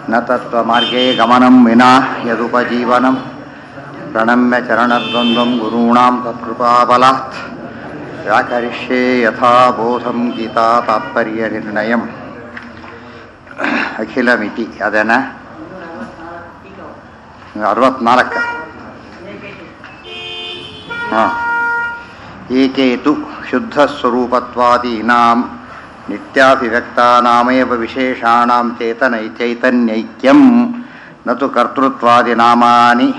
न तत्त्वमार्गे गमनं विना यदुपजीवनं प्रणम्य चरणद्वन्द्वं गुरूणां तत्कृपाबलात् व्याकरिष्ये यथा बोधं गीता तात्पर्यनिर्णयम् ಅಖಿಲಮಿತಿ ಅದನ್ನ ಅರವತ್ನಾಲ್ಕು ಹಾಂ ಏಕೇತು ಶುದ್ಧಸ್ವರೂಪತ್ವಾದೀನಾಂ ನಿತ್ಯಾಭಿವ್ಯಕ್ತಾನಾಮೇವ ವಿಶೇಷಾಣಾಂ ಚೇತನೈ ಚೈತನ್ಯೈಕ್ಯಂ ನ ತು ಕರ್ತೃತ್ವಾದಿನಾಮಾನಿ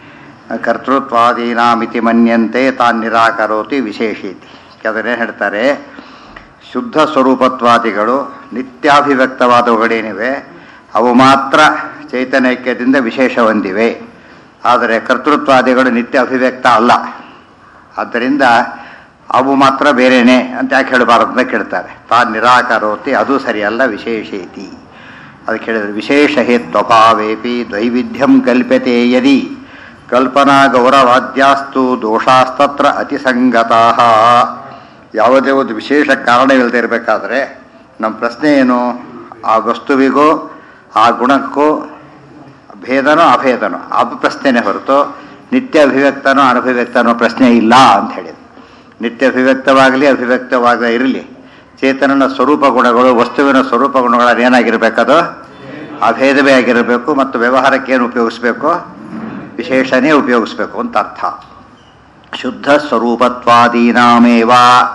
ಕರ್ತೃತ್ವಾದೀನಾಮಿತಿ ಮನ್ಯಂತೆ ತಾನ್ ನಿರಾಕರೋತಿ ವಿಶೇಷೀತಿ ಅದನ್ನೇ ಹೇಳ್ತಾರೆ ಶುದ್ಧ ಸ್ವರೂಪತ್ವಾದಿಗಳು ನಿತ್ಯಾಭಿವ್ಯಕ್ತವಾದವುಗಳೇನಿವೆ ಅವು ಮಾತ್ರ ಚೈತನ್ಯೈಕ್ಯದಿಂದ ವಿಶೇಷ ಹೊಂದಿವೆ ಆದರೆ ಕರ್ತೃತ್ವಾದಿಗಳು ನಿತ್ಯ ಅಭಿವ್ಯಕ್ತ ಅಲ್ಲ ಆದ್ದರಿಂದ ಅವು ಮಾತ್ರ ಬೇರೆಯೇ ಅಂತ ಯಾಕೆ ಹೇಳಬಾರದು ಅಂತ ಕೇಳ್ತಾರೆ ತಾ ನಿರಾಕರೋತಿ ಅದು ಸರಿಯಲ್ಲ ವಿಶೇಷೇತಿ ಅದಕ್ಕೆ ಹೇಳಿದ್ರೆ ವಿಶೇಷ ಹೇತ್ವಭಾವೇಪಿ ದ್ವೈವಿಧ್ಯಂ ಕಲ್ಪ್ಯತೆ ಯದಿ ಕಲ್ಪನಾ ಗೌರವಾದ್ಯಾಸ್ತು ದೋಷಾಸ್ತತ್ರ ಅತಿಸಂಗತಾ ಯಾವುದೇ ಒಂದು ವಿಶೇಷ ಕಾರಣವಿಲ್ಲದೆ ಇರಬೇಕಾದ್ರೆ ನಮ್ಮ ಪ್ರಶ್ನೆ ಏನು ಆ ವಸ್ತುವಿಗೂ ಆ ಗುಣಕ್ಕೂ ಭೇದನೋ ಅಭೇದನೋ ಅದು ಪ್ರಶ್ನೆನೇ ಹೊರತು ನಿತ್ಯ ಅಭಿವ್ಯಕ್ತನೋ ಅನಭಿವ್ಯಕ್ತನೋ ಪ್ರಶ್ನೆ ಇಲ್ಲ ಅಂತ ಹೇಳಿದ್ರು ನಿತ್ಯ ಅಭಿವ್ಯಕ್ತವಾಗಲಿ ಅಭಿವ್ಯಕ್ತವಾಗ ಇರಲಿ ಚೇತನನ ಸ್ವರೂಪ ಗುಣಗಳು ವಸ್ತುವಿನ ಸ್ವರೂಪ ಗುಣಗಳು ಏನಾಗಿರಬೇಕದು ಅಭೇದವೇ ಆಗಿರಬೇಕು ಮತ್ತು ವ್ಯವಹಾರಕ್ಕೆ ಏನು ಉಪಯೋಗಿಸ್ಬೇಕು ವಿಶೇಷನೇ ಉಪಯೋಗಿಸ್ಬೇಕು ಅಂತ ಅರ್ಥ ಶುದ್ಧ ಸ್ವರೂಪತ್ವಾದೀನಾಮೇವ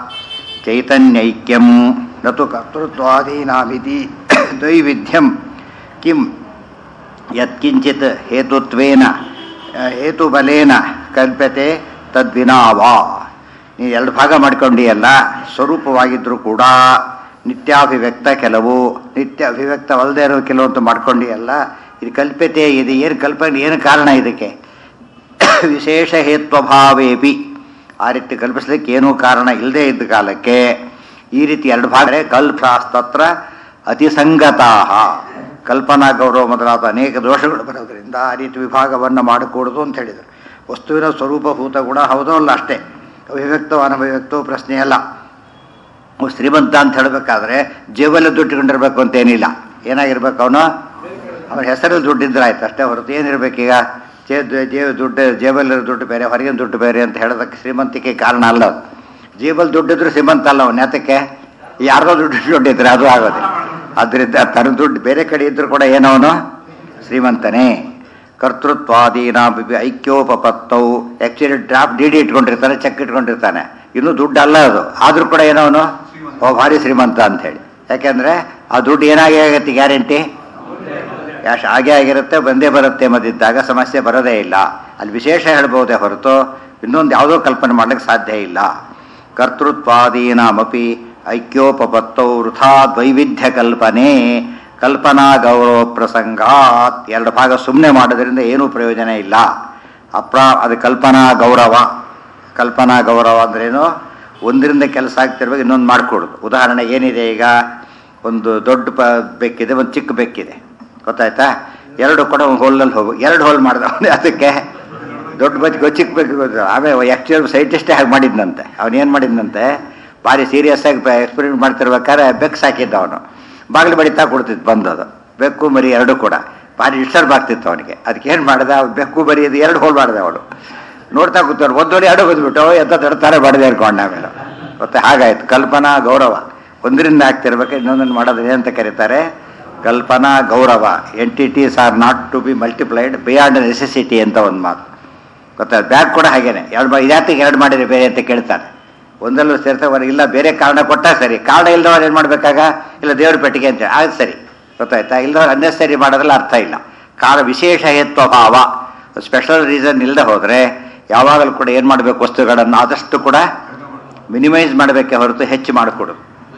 ಚೈತನ್ಯೈಕ್ಯಂ ನತು ಕರ್ತೃತ್ವಾದೀನಾಮಿತಿ ದ್ವೈವಿಧ್ಯಂ ಕಿಂ ಯತ್ಕಿಂಚಿತ್ ಹೇತುತ್ವೇನ ಹೇತುಬಲೇನ ಕಲ್ಪ್ಯತೆ ತದ್ವಿನಾವಾ ನೀ ಎರಡು ಭಾಗ ಮಾಡ್ಕೊಂಡಿಯಲ್ಲ ಸ್ವರೂಪವಾಗಿದ್ದರೂ ಕೂಡ ನಿತ್ಯಾಭಿವ್ಯಕ್ತ ಕೆಲವು ನಿತ್ಯ ಅಭಿವ್ಯಕ್ತವಲ್ಲದೆ ಇರೋ ಕೆಲವು ಅಂತ ಮಾಡ್ಕೊಂಡಿಯಲ್ಲ ಇದು ಕಲ್ಪ್ಯತೆ ಇದು ಏನು ಕಲ್ಪನೆ ಏನು ಕಾರಣ ಇದಕ್ಕೆ ವಿಶೇಷ ಹೇತ್ವಭಾವೇಪಿ ಆ ರೀತಿ ಕಲ್ಪಿಸ್ಲಿಕ್ಕೆ ಏನೂ ಕಾರಣ ಇಲ್ಲದೆ ಇದ್ದ ಕಾಲಕ್ಕೆ ಈ ರೀತಿ ಎರಡು ಭಾಗ ಕಲ್ಪಾಸ್ತತ್ರ ಅತಿಸಂಗತಾ ಕಲ್ಪನಾ ಗೌರವ ಮೊದಲಾದ ಅನೇಕ ದೋಷಗಳು ಬರೋದರಿಂದ ಆ ರೀತಿ ವಿಭಾಗವನ್ನು ಮಾಡಿಕೊಡುದು ಅಂತ ಹೇಳಿದರು ವಸ್ತುವಿನ ಸ್ವರೂಪಭೂತ ಗುಣ ಹೌದೋ ಅಲ್ಲ ಅಷ್ಟೇ ಅಭಿವ್ಯಕ್ತವ ಅನಭಿವ್ಯಕ್ತವೋ ಪ್ರಶ್ನೆ ಅಲ್ಲ ಶ್ರೀಮಂತ ಅಂತ ಹೇಳಬೇಕಾದ್ರೆ ಜೇಬಲ್ಲಿ ದುಡ್ಡು ಇಟ್ಕೊಂಡಿರ್ಬೇಕು ಅಂತೇನಿಲ್ಲ ಏನಾಗಿರ್ಬೇಕು ಅವನು ಅವನ ಹೆಸರಲ್ಲಿ ದುಡ್ಡಿದ್ರೆ ಆಯ್ತು ಅಷ್ಟೇ ಹೊರತು ಏನಿರ್ಬೇಕೀಗ ಜೇ ಜೇ ದುಡ್ಡು ಜೇಬಲ್ಲಿರೋ ದುಡ್ಡು ಬೇರೆ ಹೊರಗಿನ ದುಡ್ಡು ಬೇರೆ ಅಂತ ಹೇಳೋದಕ್ಕೆ ಶ್ರೀಮಂತಿಕೆ ಕಾರಣ ಅಲ್ಲ ಅದು ಜೇಬಲ್ಲಿ ದುಡ್ಡಿದ್ರು ಶ್ರೀಮಂತ ಅಲ್ಲ ಅವನು ಯಾತಕ್ಕೆ ಯಾರ್ದೋ ದುಡ್ಡು ದುಡ್ಡಿದ್ರೆ ಅದು ಆಗೋದಿಲ್ಲ ಅದರಿಂದ ತನ್ನ ದುಡ್ಡು ಬೇರೆ ಕಡೆ ಇದ್ದರೂ ಕೂಡ ಏನವನು ಶ್ರೀಮಂತನೇ ಕರ್ತೃತ್ವಾದೀನ ಐಕ್ಯೋಪತ್ತವು ಆ್ಯಕ್ಚುಲಿ ಡ್ರಾಫ್ಟ್ ಡಿ ಡಿ ಇಟ್ಕೊಂಡಿರ್ತಾನೆ ಚೆಕ್ ಇಟ್ಕೊಂಡಿರ್ತಾನೆ ಇನ್ನೂ ದುಡ್ಡು ಅಲ್ಲ ಅದು ಆದರೂ ಕೂಡ ಏನವನು ಓ ಭಾರಿ ಶ್ರೀಮಂತ ಅಂಥೇಳಿ ಯಾಕೆಂದರೆ ಆ ದುಡ್ಡು ಏನಾಗಿ ಆಗತ್ತೆ ಗ್ಯಾರಂಟಿ ಯಾಶ್ ಹಾಗೆ ಆಗಿರುತ್ತೆ ಬಂದೇ ಬರುತ್ತೆ ಎಂಬುದಿದ್ದಾಗ ಸಮಸ್ಯೆ ಬರೋದೇ ಇಲ್ಲ ಅಲ್ಲಿ ವಿಶೇಷ ಹೇಳ್ಬೋದೇ ಹೊರತು ಇನ್ನೊಂದು ಯಾವುದೋ ಕಲ್ಪನೆ ಮಾಡ್ಲಿಕ್ಕೆ ಸಾಧ್ಯ ಇಲ್ಲ ಕರ್ತೃತ್ವಾದೀನಾಮಪಿ ಐಕ್ಯೋಪತ್ತೌ ವೃಥಾ ದ್ವೈವಿಧ್ಯ ಕಲ್ಪನೆ ಕಲ್ಪನಾ ಗೌರವ ಪ್ರಸಂಗಾತ್ ಎರಡು ಭಾಗ ಸುಮ್ಮನೆ ಮಾಡೋದ್ರಿಂದ ಏನೂ ಪ್ರಯೋಜನ ಇಲ್ಲ ಅಪ್ರಾ ಅದು ಕಲ್ಪನಾ ಗೌರವ ಕಲ್ಪನಾ ಗೌರವ ಅಂದ್ರೇನು ಒಂದರಿಂದ ಕೆಲಸ ಆಗ್ತಿರ್ಬೇಕು ಇನ್ನೊಂದು ಮಾಡಿಕೊಡೋದು ಉದಾಹರಣೆಗೆ ಏನಿದೆ ಈಗ ಒಂದು ದೊಡ್ಡ ಪ ಬೆಕ್ಕಿದೆ ಒಂದು ಚಿಕ್ಕ ಬೆಕ್ಕಿದೆ ಗೊತ್ತಾಯ್ತಾ ಎರಡು ಕೂಡ ಒಂದು ಹೋಲ್ನಲ್ಲಿ ಹೋಗು ಎರಡು ಹೋಲ್ ಮಾಡ್ದ ಅದಕ್ಕೆ ದೊಡ್ಡ ಬಚ್ಚ ಚಿಕ್ಕ ಬೇಕು ಆಮೇಲೆ ಆ್ಯಕ್ಚುಯಲ್ ಸೈಂಟಿಸ್ಟೇ ಹಾಗೆ ಮಾಡಿದ್ನಂತೆ ಅವನು ಏನು ಮಾಡಿದ್ನಂತೆ ಭಾರಿ ಸೀರಿಯಸ್ ಆಗಿ ಎಕ್ಸ್ಪೆರಿಮೆಂಟ್ ಮಾಡ್ತಿರ್ಬೇಕಾದ್ರೆ ಬೆಕ್ಕು ಸಾಕಿದ್ದ ಅವನು ಬಾಗಿಲು ಬಡಿತಾ ಕೊಡ್ತಿತ್ತು ಬಂದದು ಬೆಕ್ಕು ಮರಿ ಎರಡು ಕೂಡ ಭಾರಿ ಡಿಸ್ಟರ್ಬ್ ಆಗ್ತಿತ್ತು ಅವನಿಗೆ ಅದಕ್ಕೆ ಏನು ಮಾಡ್ದ ಬೆಕ್ಕು ಮರಿ ಇದು ಎರಡು ಹೋಲ್ ಮಾಡಿದೆ ಅವನು ನೋಡ್ತಾ ಕೂತವ್ರು ಒಂದೋಡಿ ಎರಡು ಬಂದ್ಬಿಟ್ಟು ಎಂತ ದಡ್ತಾರೆ ಬಡದೆ ಅನ್ಕೊಂಡ ಆಮೇಲೆ ಮತ್ತೆ ಹಾಗಾಯ್ತು ಕಲ್ಪನಾ ಗೌರವ ಒಂದರಿಂದ ಆಗ್ತಿರ್ಬೇಕು ಇನ್ನೊಂದನ್ನು ಮಾಡೋದು ಏನಂತ ಕರೀತಾರೆ ಕಲ್ಪನಾ ಗೌರವ entities are not to be multiplied beyond necessity ಅಂತ ಒಂದು ಮಾತು ಗೊತ್ತಾಯ್ತು ಬ್ಯಾಗ್ ಕೂಡ ಹಾಗೇನೆ ಎರಡು ಇದಾತಿಗೆ ಎರಡು ಮಾಡಿದ್ರೆ ಬೇರೆ ಅಂತ ಕೇಳ್ತಾರೆ ಒಂದಲ್ಲೂ ಸೇರ್ತವರೆ ಇಲ್ಲ ಬೇರೆ ಕಾರಣ ಕೊಟ್ಟ ಸರಿ ಕಾರಣ ಇಲ್ಲದವ್ರು ಏನು ಮಾಡಬೇಕಾಗ ಇಲ್ಲ ದೇವ್ರ ಪೆಟ್ಟಿಗೆ ಅಂತ ಅದು ಸರಿ ಗೊತ್ತಾಯ್ತಾ ಇಲ್ಲದವ್ರು ಅನ್ನೆಸರಿ ಮಾಡೋದ್ರಲ್ಲಿ ಅರ್ಥ ಇಲ್ಲ ಕಾಲ ವಿಶೇಷ ಹೇತ್ವ ಭಾವ ಸ್ಪೆಷಲ್ ರೀಸನ್ ಇಲ್ಲದೆ ಹೋದರೆ ಯಾವಾಗಲೂ ಕೂಡ ಏನು ಮಾಡಬೇಕು ವಸ್ತುಗಳನ್ನು ಆದಷ್ಟು ಕೂಡ ಮಿನಿಮೈಸ್ ಮಾಡಬೇಕೆ ಹೊರತು ಹೆಚ್ಚು ಮಾಡಿಕೊಡು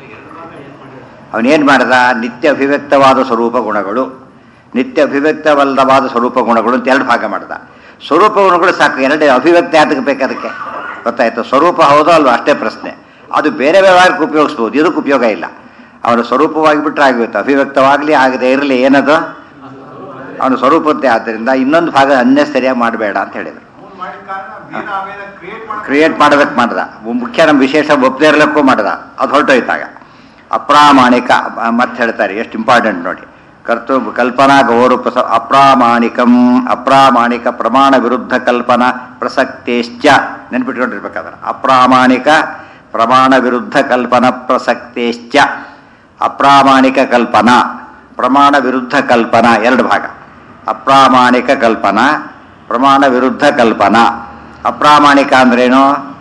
ಅವನೇನು ಮಾಡ್ದ ನಿತ್ಯ ಅಭಿವ್ಯಕ್ತವಾದ ಸ್ವರೂಪ ಗುಣಗಳು ನಿತ್ಯ ಅಭಿವ್ಯಕ್ತವಲ್ಲದವಾದ ಸ್ವರೂಪ ಗುಣಗಳು ಅಂತ ಎರಡು ಭಾಗ ಮಾಡ್ದ ಸ್ವರೂಪ ಗುಣಗಳು ಸಾಕು ಎರಡೇ ಅಭಿವ್ಯಕ್ತಿ ಯಾತಕ್ಕೆ ಬೇಕು ಅದಕ್ಕೆ ಗೊತ್ತಾಯ್ತು ಸ್ವರೂಪ ಹೌದೋ ಅಲ್ವೋ ಅಷ್ಟೇ ಪ್ರಶ್ನೆ ಅದು ಬೇರೆ ವ್ಯವಹಾರಕ್ಕೆ ಉಪಯೋಗಿಸ್ಬೋದು ಇದಕ್ಕೆ ಉಪಯೋಗ ಇಲ್ಲ ಅವನ ಸ್ವರೂಪವಾಗಿ ಬಿಟ್ಟರೆ ಆಗಿಬಿಟ್ಟು ಅಭಿವ್ಯಕ್ತವಾಗಲಿ ಆಗದೆ ಇರಲಿ ಏನದು ಅವನ ಸ್ವರೂಪದ್ದೇ ಆದ್ದರಿಂದ ಇನ್ನೊಂದು ಭಾಗ ಅನ್ನೇ ಸರಿಯಾಗಿ ಮಾಡಬೇಡ ಅಂತ ಹೇಳಿದರು ಕ್ರಿಯೇಟ್ ಮಾಡೋದಕ್ಕೆ ಮಾಡ್ದ ಮುಖ್ಯ ನಮ್ಮ ವಿಶೇಷ ಒಪ್ಪದೇ ಇರಲಿಕ್ಕೂ ಮಾಡ್ದ ಅದು ಹೊರಟೋಯ್ತಾಗ ಅಪ್ರಾಮಾಣಿಕ ಮತ್ತೆ ಹೇಳ್ತಾರೆ ಎಷ್ಟು ಇಂಪಾರ್ಟೆಂಟ್ ನೋಡಿ ಕರ್ತೃ ಕಲ್ಪನಾ ಗೌರವ ಅಪ್ರಾಮಾಣಿಕಂ ಅಪ್ರಾಮಾಣಿಕ ಪ್ರಮಾಣ ವಿರುದ್ಧ ಕಲ್ಪನಾ ಪ್ರಸಕ್ತೇಶ್ಚ ನೆನ್ಪಿಟ್ಕೊಂಡಿರ್ಬೇಕಾದ್ರೆ ಅಪ್ರಾಮಾಣಿಕ ಪ್ರಮಾಣ ವಿರುದ್ಧ ಕಲ್ಪನಾ ಪ್ರಸಕ್ತೇಶ್ಚ ಅಪ್ರಾಮಾಣಿಕ ಕಲ್ಪನಾ ಪ್ರಮಾಣ ವಿರುದ್ಧ ಕಲ್ಪನಾ ಎರಡು ಭಾಗ ಅಪ್ರಾಮಾಣಿಕ ಕಲ್ಪನಾ ಪ್ರಮಾಣ ವಿರುದ್ಧ ಕಲ್ಪನಾ ಅಪ್ರಾಮಾಣಿಕ ಅಂದ್ರೇನು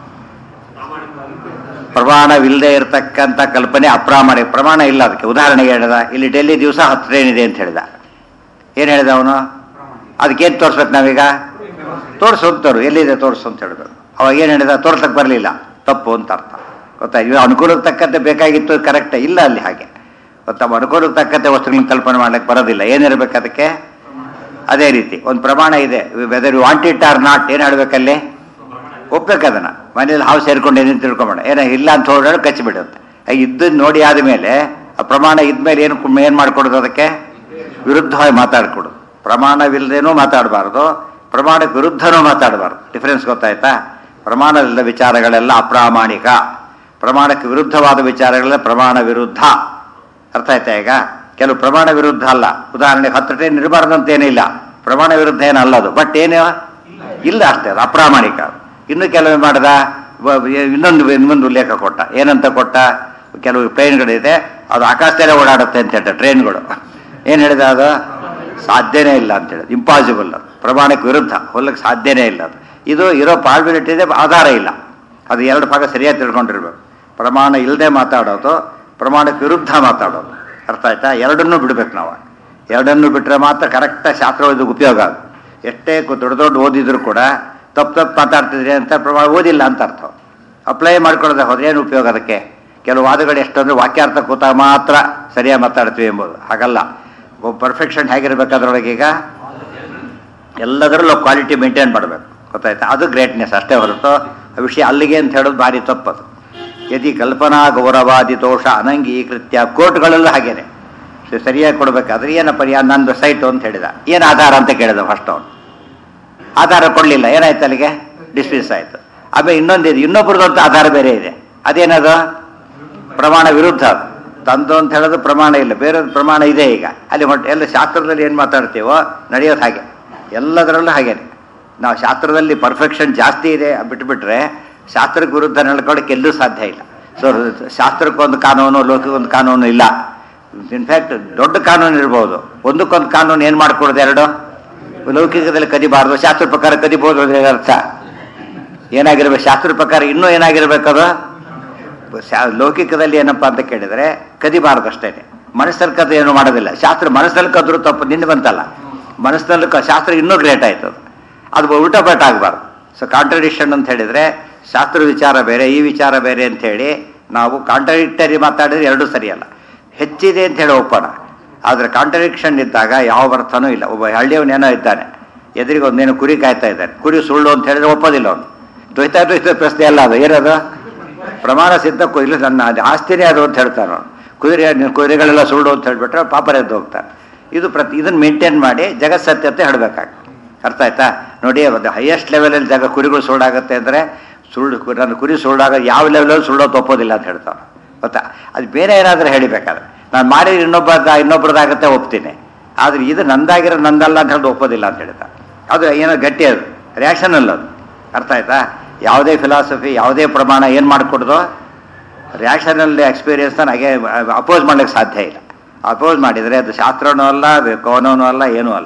ಪ್ರಮಾಣವಿಲ್ಲದೆ ಇರತಕ್ಕಂಥ ಕಲ್ಪನೆ ಅಪ್ರಾಮಾಣಿಕ ಪ್ರಮಾಣ ಇಲ್ಲ ಅದಕ್ಕೆ ಉದಾಹರಣೆಗೆ ಹೇಳಿದ ಇಲ್ಲಿ ಡೆಲ್ಲಿ ದಿವಸ ಹತ್ತು ಟ್ರೈನ್ ಇದೆ ಅಂತ ಹೇಳಿದ ಏನು ಹೇಳಿದ ಅವನು ಅದಕ್ಕೇನು ತೋರಿಸ್ಬೇಕು ನಾವೀಗ ತೋರಿಸು ಅಂತವ್ರು ಎಲ್ಲಿದೆ ತೋರಿಸು ಅಂತ ಹೇಳಿದ್ರು ಅವಾಗ ಏನು ಹೇಳಿದ ತೋರ್ಸಕ್ಕೆ ಬರಲಿಲ್ಲ ತಪ್ಪು ಅಂತ ಅರ್ಥ ಗೊತ್ತಾ ಇವಾಗ ಅನುಕೂಲಕ್ಕೆ ತಕ್ಕಂತೆ ಬೇಕಾಗಿತ್ತು ಕರೆಕ್ಟ್ ಇಲ್ಲ ಅಲ್ಲಿ ಹಾಗೆ ಗೊತ್ತಾ ಅನುಕೂಲಕ್ಕೆ ತಕ್ಕಂತೆ ವಸ್ತುಗಳನ್ನ ಕಲ್ಪನೆ ಮಾಡ್ಲಿಕ್ಕೆ ಬರೋದಿಲ್ಲ ಏನಿರ್ಬೇಕು ಅದಕ್ಕೆ ಅದೇ ರೀತಿ ಒಂದು ಪ್ರಮಾಣ ಇದೆ whether want it or not ಏನು ಹೇಳ್ಬೇಕಲ್ಲಿ ಒಪ್ಬೇಕು ಅದನ್ನ ಮನೇಲಿ ಹಾವು ಸೇರ್ಕೊಂಡೇನೆ ತಿಳ್ಕೊಂಬೇಡ ಏನೋ ಇಲ್ಲ ಅಂತ ಹೋದ್ರೆ ಕಚ್ಚಿಬಿಡುತ್ತೆ ಇದ್ದದ್ದು ನೋಡಿ ಆದಮೇಲೆ ಆ ಪ್ರಮಾಣ ಇದ್ಮೇಲೆ ಏನು ಏನು ಮಾಡ್ಕೊಡೋದು ಅದಕ್ಕೆ ವಿರುದ್ಧವಾಗಿ ಮಾತಾಡ್ಕೊಡೋದು ಪ್ರಮಾಣವಿಲ್ಲದೇನೂ ಮಾತಾಡಬಾರ್ದು ಪ್ರಮಾಣಕ್ಕೆ ವಿರುದ್ಧನೂ ಮಾತಾಡಬಾರ್ದು ಡಿಫರೆನ್ಸ್ ಗೊತ್ತಾಯ್ತಾ ಪ್ರಮಾಣವಿಲ್ಲದ ವಿಚಾರಗಳೆಲ್ಲ ಅಪ್ರಾಮಾಣಿಕ ಪ್ರಮಾಣಕ್ಕೆ ವಿರುದ್ಧವಾದ ವಿಚಾರಗಳೆಲ್ಲ ಪ್ರಮಾಣ ವಿರುದ್ಧ ಅರ್ಥ ಆಯ್ತಾ ಈಗ ಕೆಲವು ಪ್ರಮಾಣ ವಿರುದ್ಧ ಅಲ್ಲ ಉದಾಹರಣೆಗೆ ಹತ್ತು ಟ್ರೈನ್ ಇರಬಾರ್ದಂತೇನಿಲ್ಲ ಪ್ರಮಾಣ ವಿರುದ್ಧ ಏನಲ್ಲ ಅದು ಬಟ್ ಏನು ಇಲ್ಲ ಅಷ್ಟೇ ಅದು ಅಪ್ರಾಮಾಣಿಕ ಇನ್ನು ಕೆಲವು ಮಾಡಿದ ವ- ಇನ್ನೊಂದು ಇನ್ನೊಂದು ಉಲ್ಲೇಖ ಕೊಟ್ಟ ಏನಂತ ಕೊಟ್ಟ ಕೆಲವು ಟ್ರೈನ್ಗಳಿದೆ ಅದು ಆಕಾಶದಲ್ಲೇ ಓಡಾಡುತ್ತೆ ಅಂತ ಹೇಳ್ತಾರೆ ಟ್ರೈನ್ಗಳು ಏನು ಹೇಳಿದ ಅದು ಸಾಧ್ಯನೇ ಇಲ್ಲ ಅಂತ ಹೇಳಿದ ಇಂಪಾಸಿಬಲ್ ಅದು ಪ್ರಮಾಣಕ್ಕೆ ವಿರುದ್ಧ ಹೋಗ್ಲಿಕ್ಕೆ ಸಾಧ್ಯನೇ ಇಲ್ಲ ಅದು ಇದು ಇರೋ ಪಾಸಿಬಿಲಿಟಿ ಇದೆ ಆಧಾರ ಇಲ್ಲ ಅದು ಎರಡು ಭಾಗ ಸರಿಯಾಗಿ ತಿಳ್ಕೊಂಡಿರ್ಬೇಕು ಪ್ರಮಾಣ ಇಲ್ಲದೆ ಮಾತಾಡೋದು ಪ್ರಮಾಣಕ್ಕೆ ವಿರುದ್ಧ ಮಾತಾಡೋದು ಅರ್ಥ ಆಯ್ತಾ ಎರಡನ್ನೂ ಬಿಡ್ಬೇಕು ನಾವು ಎರಡನ್ನೂ ಬಿಟ್ಟರೆ ಮಾತ್ರ ಕರೆಕ್ಟಾಗಿ ಶಾಸ್ತ್ರ ಓದೋದು ಉಪಯೋಗ ಅದು ಎಷ್ಟೇ ಕು- ದೊಡ್ಡ ದೊಡ್ಡ ಓದಿದ್ರು ಕೂಡ ತಪ್ಪು ತಪ್ಪು ಮಾತಾಡ್ತಿದ್ರಿ ಅಂತ ಪ್ರಮಾಣ ಓದಿಲ್ಲ ಅಂತ ಅರ್ಥ ಅಪ್ಲೈ ಮಾಡ್ಕೊಳ್ಳೋದು ಹೋದ್ರೆ ಏನು ಉಪಯೋಗ ಅದಕ್ಕೆ ಕೆಲವು ವಾದಗಳು ಎಷ್ಟಂದ್ರೆ ವಾಕ್ಯಾರ್ಥ ಕೂತಾಗ ಮಾತ್ರ ಸರಿಯಾಗಿ ಮಾತಾಡ್ತೀವಿ ಎಂಬುದು ಹಾಗಲ್ಲ ಪರ್ಫೆಕ್ಷನ್ ಹೇಗಿರ್ಬೇಕು ಅದರೊಳಗೆ ಈಗ ಎಲ್ಲದರಲ್ಲೂ ಕ್ವಾಲಿಟಿ ಮೇಂಟೈನ್ ಮಾಡಬೇಕು ಗೊತ್ತಾಯ್ತಾ ಅದು ಗ್ರೇಟ್ನೆಸ್ ಅಷ್ಟೇ ಹೊರತು ಆ ವಿಷಯ ಅಲ್ಲಿಗೆ ಅಂತ ಹೇಳೋದು ಭಾರಿ ತಪ್ಪದು ಯದಿ ಕಲ್ಪನಾ ಗೌರವಾದಿ ದೋಷ ಅನಂಗೀಕೃತ್ಯ ಕೋರ್ಟ್ಗಳಲ್ಲೂ ಹಾಗೇನೆ ಸ- ಸರಿಯಾಗಿ ಕೊಡ್ಬೇಕಾದ್ರೆ ಏನಪ್ಪ ಯಾ ನಂದು ಸೈಟು ಅಂತ ಹೇಳಿದ ಏನು ಆಧಾರ ಅಂತ ಕೇಳಿದ ಫಸ್ಟ್ ಅವನು ಆಧಾರ ಕೊಡಲಿಲ್ಲ ಏನಾಯ್ತು ಅಲ್ಲಿಗೆ ಡಿಸ್ಮಿಸ್ ಆಯಿತು ಆಮೇಲೆ ಇನ್ನೊಂದಿದೆ ಇನ್ನೊಬ್ರದ್ದು ಆಧಾರ ಬೇರೆ ಇದೆ ಅದೇನದು ಪ್ರಮಾಣ ವಿರುದ್ಧ ಅದು ತಂದು ಅಂತ ಹೇಳೋದು ಪ್ರಮಾಣ ಇಲ್ಲ ಬೇರೆ ಪ್ರಮಾಣ ಇದೆ ಈಗ ಅಲ್ಲಿ ಹೊಟ್ಟು ಎಲ್ಲ ಶಾಸ್ತ್ರದಲ್ಲಿ ಏನು ಮಾತಾಡ್ತೀವೋ ನಡೆಯೋದು ಹಾಗೆ ಎಲ್ಲದರಲ್ಲೂ ಹಾಗೇನೆ ನಾವು ಶಾಸ್ತ್ರದಲ್ಲಿ ಪರ್ಫೆಕ್ಷನ್ ಜಾಸ್ತಿ ಇದೆ ಬಿಟ್ಬಿಟ್ರೆ ಶಾಸ್ತ್ರಕ್ಕೆ ವಿರುದ್ಧ ನಡ್ಕೊಳ್ಳೋಕೆ ಎಲ್ಲೂ ಸಾಧ್ಯ ಇಲ್ಲ ಸೊ ಶಾಸ್ತ್ರಕ್ಕೊಂದು ಕಾನೂನು ಲೋಕಕ್ಕೊಂದು ಕಾನೂನು ಇಲ್ಲ ಇನ್ಫ್ಯಾಕ್ಟ್ ದೊಡ್ಡ ಕಾನೂನು ಇರ್ಬೋದು ಒಂದಕ್ಕೊಂದು ಕಾನೂನು ಏನು ಮಾಡ್ಕೊಡೋದು ಎರಡು ಲೌಕಿಕದಲ್ಲಿ ಕದಿಬಾರ್ದು ಶಾಸ್ತ್ರ ಪ್ರಕಾರ ಕದಿಬೋದು ಅಂದ್ರೆ ಅರ್ಥ ಏನಾಗಿರ್ಬೇಕು ಶಾಸ್ತ್ರ ಪ್ರಕಾರ ಇನ್ನೂ ಏನಾಗಿರ್ಬೇಕದು ಶಾ- ಲೌಕಿಕದಲ್ಲಿ ಏನಪ್ಪಾ ಅಂತ ಕೇಳಿದ್ರೆ ಕದಿಬಾರ್ದು ಅಷ್ಟೇ ಮನಸ್ಸಲ್ಲಿ ಕದ್ದು ಏನು ಮಾಡೋದಿಲ್ಲ ಶಾಸ್ತ್ರ ಮನಸ್ಸಲ್ಲಿ ಕದ್ರು ತಪ್ಪು ನಿನ್ನೆ ಬಂತಲ್ಲ ಮನಸ್ಸಿನಲ್ಲಿ ಕ- ಶಾಸ್ತ್ರ ಇನ್ನೂ ಗ್ರೇಟ್ ಆಯ್ತು ಅದು ಅದು ಉಲ್ಟಾ ಪಲ್ಟ ಆಗಬಾರ್ದು ಸೊ ಕಾಂಟ್ರಡಿಕ್ಷನ್ ಅಂತ ಹೇಳಿದ್ರೆ ಶಾಸ್ತ್ರ ವಿಚಾರ ಬೇರೆ ಈ ವಿಚಾರ ಬೇರೆ ಅಂತ ಹೇಳಿ ನಾವು ಕಾಂಟ್ರಡಿಕ್ಟರಿ ಮಾತಾಡಿದ್ರೆ ಎರಡೂ ಸರಿಯಲ್ಲ ಹೆಚ್ಚಿದೆ ಅಂತ ಹೇಳಿ ಒಪ್ಪೋಣ ಆದರೆ ಕಾಂಟ್ರಡಿಕ್ಷನ್ ಇದ್ದಾಗ ಯಾವ ಅರ್ಥನೂ ಇಲ್ಲ ಒಬ್ಬ ಹಳ್ಳಿಯವನೇನೋ ಇದ್ದಾನೆ ಎದುರಿಗೆ ಒಂದೇನು ಕುರಿ ಕಾಯ್ತಾ ಇದ್ದಾನೆ ಕುರಿ ಸುಳ್ಳು ಅಂತ ಹೇಳಿದ್ರೆ ಒಪ್ಪೋದಿಲ್ಲ ಅವನು ದ್ವೈತ ದ್ವೈತ ಪ್ರಶ್ನೆ ಅಲ್ಲ ಅದು ಏನದು ಪ್ರಮಾಣ ಸಿದ್ಧ ಕು- ಇಲ್ಲ ನನ್ನ ಅದು ಆಸ್ತಿನೇ ಅದು ಅಂತ ಹೇಳ್ತಾನೆ ಅವನು ಕುದುರೆ ಕುದುರೆಗಳೆಲ್ಲ ಸುಳ್ಳು ಅಂತ ಹೇಳ್ಬಿಟ್ರೆ ಪಾಪರ ಎದ್ದು ಹೋಗ್ತಾನೆ ಇದು ಪ್ರತಿ ಇದನ್ನು ಮೇಂಟೈನ್ ಮಾಡಿ ಜಗತ್ ಸತ್ಯತೆ ಹೇಳಬೇಕಾಗ್ತದೆ ಅರ್ಥ ಆಯ್ತಾ ನೋಡಿ ಒಂದು ಹೈಯೆಸ್ಟ್ ಲೆವೆಲಲ್ಲಿ ಜಾಗ ಕುರಿಗಳು ಸುಳ್ಳಾಗುತ್ತೆ ಅಂದರೆ ಸುಳ್ಳು ಕು- ನನ್ನ ಕುರಿ ಸುಳ್ಳಾಗ ಯಾವ ಲೆವೆಲಲ್ಲಿ ಸುಳ್ಳೋದು ಒಪ್ಪೋದಿಲ್ಲ ಅಂತ ಹೇಳ್ತಾವೆ ಗೊತ್ತಾ ಅದು ಬೇರೆ ಏನಾದರೂ ಹೇಳಿಬೇಕಾದ್ರೆ ನಾನು ಮಾಡಿದ್ರೆ ಇನ್ನೊಬ್ಬ ಇನ್ನೊಬ್ರದ್ದಾಗತ್ತೆ ಒಪ್ತೀನಿ ಆದರೆ ಇದು ನಂದಾಗಿರೋ ನಂದಲ್ಲ ಅಂತ ಹೇಳಿ ಒಪ್ಪೋದಿಲ್ಲ ಅಂತ ಹೇಳ್ತಾ ಅದು ಏನೋ ಗಟ್ಟಿ ಅದು ರಿಯಾಕ್ಷನಲ್ ಅದು ಅರ್ಥ ಆಯ್ತಾ ಯಾವುದೇ ಫಿಲಾಸಫಿ ಯಾವುದೇ ಪ್ರಮಾಣ ಏನು ಮಾಡಿಕೊಡ್ದೋ ರಿಯಾಕ್ಷನಲ್ ಎಕ್ಸ್ಪೀರಿಯನ್ಸ್ ಹಾಗೆ ಅಪೋಸ್ ಮಾಡ್ಲಿಕ್ಕೆ ಸಾಧ್ಯ ಇಲ್ಲ ಅಪೋಸ್ ಮಾಡಿದರೆ ಅದು ಶಾಸ್ತ್ರನೂ ಅಲ್ಲ ಕವನವೂ ಅಲ್ಲ ಏನೂ ಅಲ್ಲ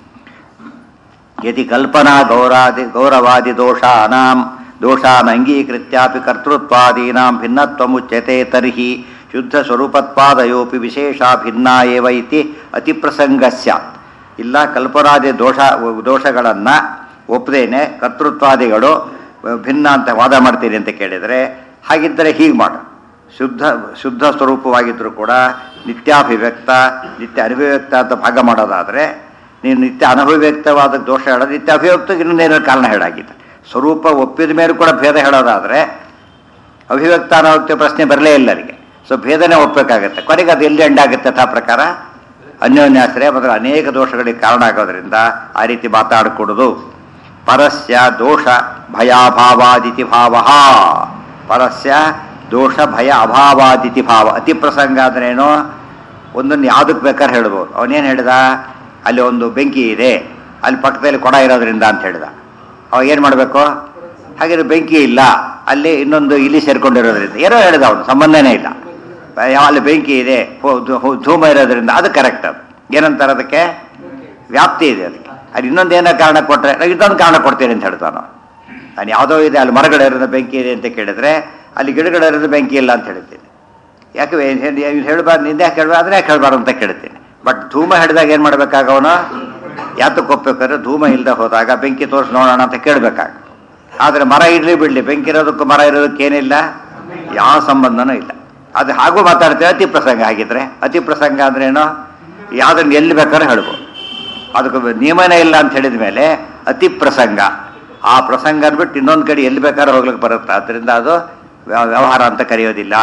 ಯದಿ ಕಲ್ಪನಾ ಗೌರಾದಿ ಗೌರವಾದಿ ದೋಷಾನಾಂ ದೋಷಾನ್ ಅಂಗೀಕೃತ್ಯಾಪಿ ಕರ್ತೃತ್ವಾದೀನಾಂ ಭಿನ್ನತ್ವಮುಚ್ಯತೆ ತರ್ಹಿ ಶುದ್ಧ ಸ್ವರೂಪತ್ಪಾದಯೋಪಿ ವಿಶೇಷ ಭಿನ್ನ ಏವ ಇತಿ ಅತಿಪ್ರಸಂಗ ಸ್ಯಾತ್ ಇಲ್ಲ ಕಲ್ಪನಾದಿ ದೋಷ ದೋಷಗಳನ್ನು ಒಪ್ಪದೇನೆ ಕರ್ತೃತ್ವಾದಿಗಳು ಭಿನ್ನ ಅಂತ ವಾದ ಮಾಡ್ತೀನಿ ಅಂತ ಕೇಳಿದರೆ ಹಾಗಿದ್ದರೆ ಹೀಗೆ ಮಾಡು ಶುದ್ಧ ಶುದ್ಧ ಸ್ವರೂಪವಾಗಿದ್ದರೂ ಕೂಡ ನಿತ್ಯಾಭಿವ್ಯಕ್ತ ನಿತ್ಯ ಅನಿವ್ಯಕ್ತ ಅಂತ ಭಾಗ ಮಾಡೋದಾದರೆ ನೀನು ನಿತ್ಯ ಅನಭಿವ್ಯಕ್ತವಾದ ದೋಷ ಹೇಳೋದು ನಿತ್ಯ ಅಭಿವ್ಯಕ್ತಕ್ಕೆ ಇನ್ನೊಂದೇನೋ ಕಾರಣ ಹೇಳಾಗಿದೆ ಸ್ವರೂಪ ಒಪ್ಪಿದ ಮೇಲೆ ಕೂಡ ಭೇದ ಹೇಳೋದಾದರೆ ಅಭಿವ್ಯಕ್ತ ಅನವ್ಯಕ್ತ ಪ್ರಶ್ನೆ ಬರಲೇ ಇಲ್ಲ ಅಲ್ಲಿಗೆ ಸೊ ಭೇದನೆ ಒಪ್ಪಬೇಕಾಗತ್ತೆ ಕೊನೆಗೆ ಅದು ಎಲ್ಲಿ ಎಂಡಾಗುತ್ತೆ ಆ ಪ್ರಕಾರ ಅನ್ಯೋನ್ಯಾಶ್ರಯ ಮತ್ತು ಅನೇಕ ದೋಷಗಳಿಗೆ ಕಾರಣ ಆಗೋದ್ರಿಂದ ಆ ರೀತಿ ಮಾತಾಡಿಕೊಡೋದು ಪರಸ್ಯ ದೋಷ ಭಯಾಭಾವಾದಿತಿ ಭಾವ ಪರಸ್ಯ ದೋಷ ಭಯ ಅಭಾವಾದಿತಿ ಭಾವ ಅತಿ ಪ್ರಸಂಗ ಅಂದ್ರೇನು ಒಂದನ್ನು ಯಾವುದಕ್ಕೆ ಬೇಕಾದ್ರೆ ಹೇಳ್ಬೋದು ಅವನೇನು ಹೇಳ್ದ ಅಲ್ಲಿ ಒಂದು ಬೆಂಕಿ ಇದೆ ಅಲ್ಲಿ ಪಕ್ಕದಲ್ಲಿ ಕೊಡ ಇರೋದ್ರಿಂದ ಅಂತ ಹೇಳ್ದ ಅವಾಗ ಏನು ಮಾಡಬೇಕು ಹಾಗೆ ಬೆಂಕಿ ಇಲ್ಲ ಅಲ್ಲಿ ಇನ್ನೊಂದು ಇಲಿ ಸೇರ್ಕೊಂಡಿರೋದ್ರಿಂದ ಏನೋ ಹೇಳ್ದ ಅವನು ಸಂಬಂಧನೇ ಇಲ್ಲ ಯಾವ- ಅಲ್ಲಿ ಬೆಂಕಿ ಇದೆ ಹೋ- ಧೂ- ಹೋ- ಧೂಮ ಇರೋದ್ರಿಂದ ಅದು ಕರೆಕ್ಟ್ ಅದು ಏನಂತಾರೆ ಅದಕ್ಕೆ ವ್ಯಾಪ್ತಿ ಇದೆ ಅದಕ್ಕೆ ಅದು ಇನ್ನೊಂದು ಏನೋ ಕಾರಣ ಕೊಟ್ಟರೆ ನಾನು ಇನ್ನೊಂದು ಕಾರಣ ಕೊಡ್ತೀನಿ ಅಂತ ಹೇಳ್ತಾನು ನಾನು ಯಾವುದೋ ಇದೆ ಅಲ್ಲಿ ಮರಗಡೆ ಇರೋದು ಬೆಂಕಿ ಇದೆ ಅಂತ ಕೇಳಿದ್ರೆ ಅಲ್ಲಿ ಗಿಡಗಡೆ ಇರೋದು ಬೆಂಕಿ ಇಲ್ಲ ಅಂತ ಹೇಳ್ತೀನಿ ಯಾಕೆ ಹೇಳಬಾರ್ದು ನಿಂದೆ ಯಾಕೆ ಹೇಳ್ಬಾರ್ದು ಅದನ್ನ ಯಾಕೆ ಹೇಳ್ಬಾರ್ದು ಅಂತ ಕೇಳ್ತೀನಿ ಬಟ್ ಧೂಮ ಹಿಡಿದಾಗ ಏನು ಮಾಡ್ಬೇಕಾಗ ಅವನು ಯಾತಕ್ಕೆ ಒಪ್ಬೇಕಾದ್ರೆ ಧೂಮ ಇಲ್ಲದೆ ಹೋದಾಗ ಬೆಂಕಿ ತೋರಿಸಿ ನೋಡೋಣ ಅಂತ ಕೇಳಬೇಕಾಗ ಆದರೆ ಮರ ಇರಲಿ ಬಿಡಲಿ ಬೆಂಕಿ ಇರೋದಕ್ಕೂ ಮರ ಇರೋದಕ್ಕೆ ಏನಿಲ್ಲ ಯಾವ ಸಂಬಂಧನೂ ಇಲ್ಲ ಅದು ಹಾಗೂ ಮಾತಾಡ್ತೇವೆ ಅತಿ ಪ್ರಸಂಗ ಆಗಿದ್ರೆ ಅತಿ ಪ್ರಸಂಗ ಅಂದ್ರೆ ಏನು ಯಾವ್ದನ್ನ ಎಲ್ಲಿ ಬೇಕಾದ್ರೆ ಹೇಳ್ಬೋದು ಅದಕ್ಕೆ ನಿಯಮನೇ ಇಲ್ಲ ಅಂತ ಹೇಳಿದ ಮೇಲೆ ಅತಿ ಪ್ರಸಂಗ ಆ ಪ್ರಸಂಗ ಅಂದ್ಬಿಟ್ಟು ಇನ್ನೊಂದು ಕಡೆ ಎಲ್ಲಿ ಬೇಕಾದ್ರೆ ಹೋಗ್ಲಿಕ್ಕೆ ಬರುತ್ತೆ ಅದರಿಂದ ಅದು ವ್ಯ- ವ್ಯವಹಾರ ಅಂತ ಕರೆಯೋದಿಲ್ಲ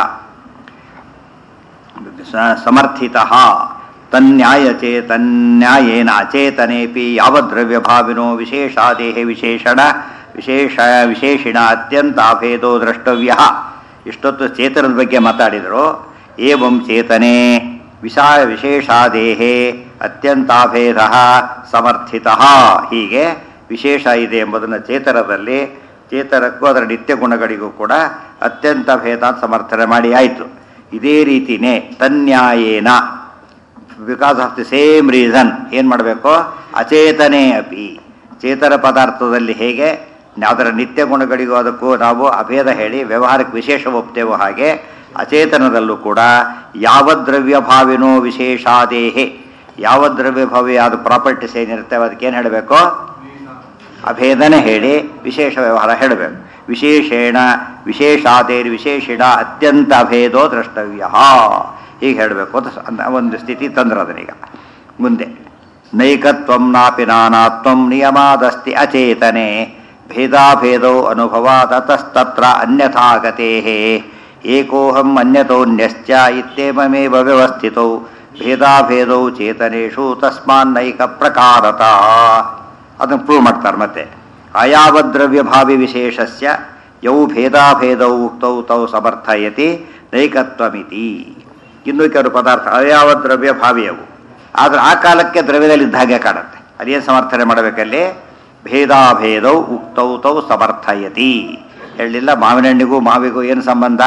ಸ- ಸಮರ್ಥಿತಃ ತನ್ಯಾಯಚೇ ತನ್ಯಾಯೇನ ಅಚೇತನೇಪಿ ಯಾವದ್ರವ್ಯಭಾವಿನೋ ವಿಶೇಷಾದೇಹ ವಿಶೇಷಣ ವಿಶೇಷ ವಿಶೇಷಿಣ ಅತ್ಯಂತ ಅಭೇದೋ ದ್ರಷ್ಟವ್ಯ ಇಷ್ಟೊತ್ತು ಚೇತನದ ಬಗ್ಗೆ ಮಾತಾಡಿದರು ಏವಂ ಚೇತನೆ ವಿಶಾ ವಿಶೇಷಾದೇಹೇ ಅತ್ಯಂತಾಭೇದ ಸಮರ್ಥಿತ ಹೀಗೆ ವಿಶೇಷ ಇದೆ ಎಂಬುದನ್ನು ಚೇತನದಲ್ಲಿ ಚೇತನಕ್ಕೂ ಅದರ ನಿತ್ಯ ಗುಣಗಳಿಗೂ ಕೂಡ ಅತ್ಯಂತ ಭೇದ ಅಂತ ಸಮರ್ಥನೆ ಮಾಡಿ ಆಯಿತು ಇದೇ ರೀತಿನೇ ತನ್ಯಾಯೇನ because of the same reason ಏನು ಮಾಡಬೇಕು ಅಚೇತನೇ ಅಪಿ ಚೇತನ ಪದಾರ್ಥದಲ್ಲಿ ಹೇಗೆ ಅದರ ನಿತ್ಯ ಗುಣಗಳಿಗೂ ಅದಕ್ಕೂ ನಾವು ಅಭೇದ ಹೇಳಿ ವ್ಯವಹಾರಕ್ಕೆ ವಿಶೇಷ ಒಪ್ತೇವೋ ಹಾಗೆ ಅಚೇತನದಲ್ಲೂ ಕೂಡ ಯಾವ ದ್ರವ್ಯಭಾವಿನೋ ವಿಶೇಷಾದೇಹೆ ಯಾವ ದ್ರವ್ಯಭಾವಿ ಆದ ಪ್ರಾಪರ್ಟೀಸ್ ಏನಿರ್ತವೆ ಅದಕ್ಕೇನು ಹೇಳಬೇಕು ಅಭೇದನೆ ಹೇಳಿ ವಿಶೇಷ ವ್ಯವಹಾರ ಹೇಳಬೇಕು ವಿಶೇಷೇಣ ವಿಶೇಷಾದೇರ್ ವಿಶೇಷಿಣ ಅತ್ಯಂತ ಅಭೇದೋ ದ್ರಷ್ಟವ್ಯ ಹೀಗೆ ಹೇಳಬೇಕು ಅಂತ ಸ- ಅಂತ ಒಂದು ಸ್ಥಿತಿ ತಂದ್ರು ಅದನ್ನೀಗ ಮುಂದೆ ನೈಕತ್ವಂ ನಾಪಿ ನಾನಾತ್ವಂ ನಿಯಮಾದಸ್ತಿ ಅಚೇತನೆ ಭೇದಾಭೇದೌ ಅನುಭವಾತ್ ಅತಸ್ತತ್ರ ಅನ್ಯಥಾಗತೆ ಏಕೋಹಂ ಅನ್ಯತೋನ್ಯಶ್ಚ ಇತ್ಯೇವಮೇವ ವ್ಯವಸ್ಥಿತೌ ಭೇದಾಭೇದೌ ಚೇತನೇಷು ತಸ್ಮಾನ್ನೈಕ ಪ್ರಕಾರತ ಅದನ್ನು ಪ್ರೂವ್ ಮಾಡ್ತಾರೆ ಮತ್ತೆ ಅಯಾವದ್ರವ್ಯಭಾವಿ ವಿಶೇಷಸ್ಯ ಯೌ ಭೇದಾಭೇದೌ ಉಕ್ತೌ ತೌ ಸಮರ್ಥಯತಿ ನೈಕತ್ವಮಿತಿ ಇನ್ನು ಕೆಲವು ಪದಾರ್ಥ ಅಯಾವ ದ್ರವ್ಯ ಭಾವಿಯವು ಆದರೆ ಆ ಕಾಲಕ್ಕೆ ದ್ರವ್ಯದಲ್ಲಿ ಇದ್ದ ಹಾಗೆ ಕಾಣುತ್ತೆ ಅದೇನು ಸಮರ್ಥನೆ ಮಾಡಬೇಕಲ್ಲಿ ಭೇದಾಭೇದೌ ಉಕ್ತೌ ತೌ ಸಮರ್ಥಯತಿ ಹೇಳಿಲ್ಲ ಮಾವಿನ ಹಣ್ಣಿಗೂ ಮಾವಿಗೂ ಏನು ಸಂಬಂಧ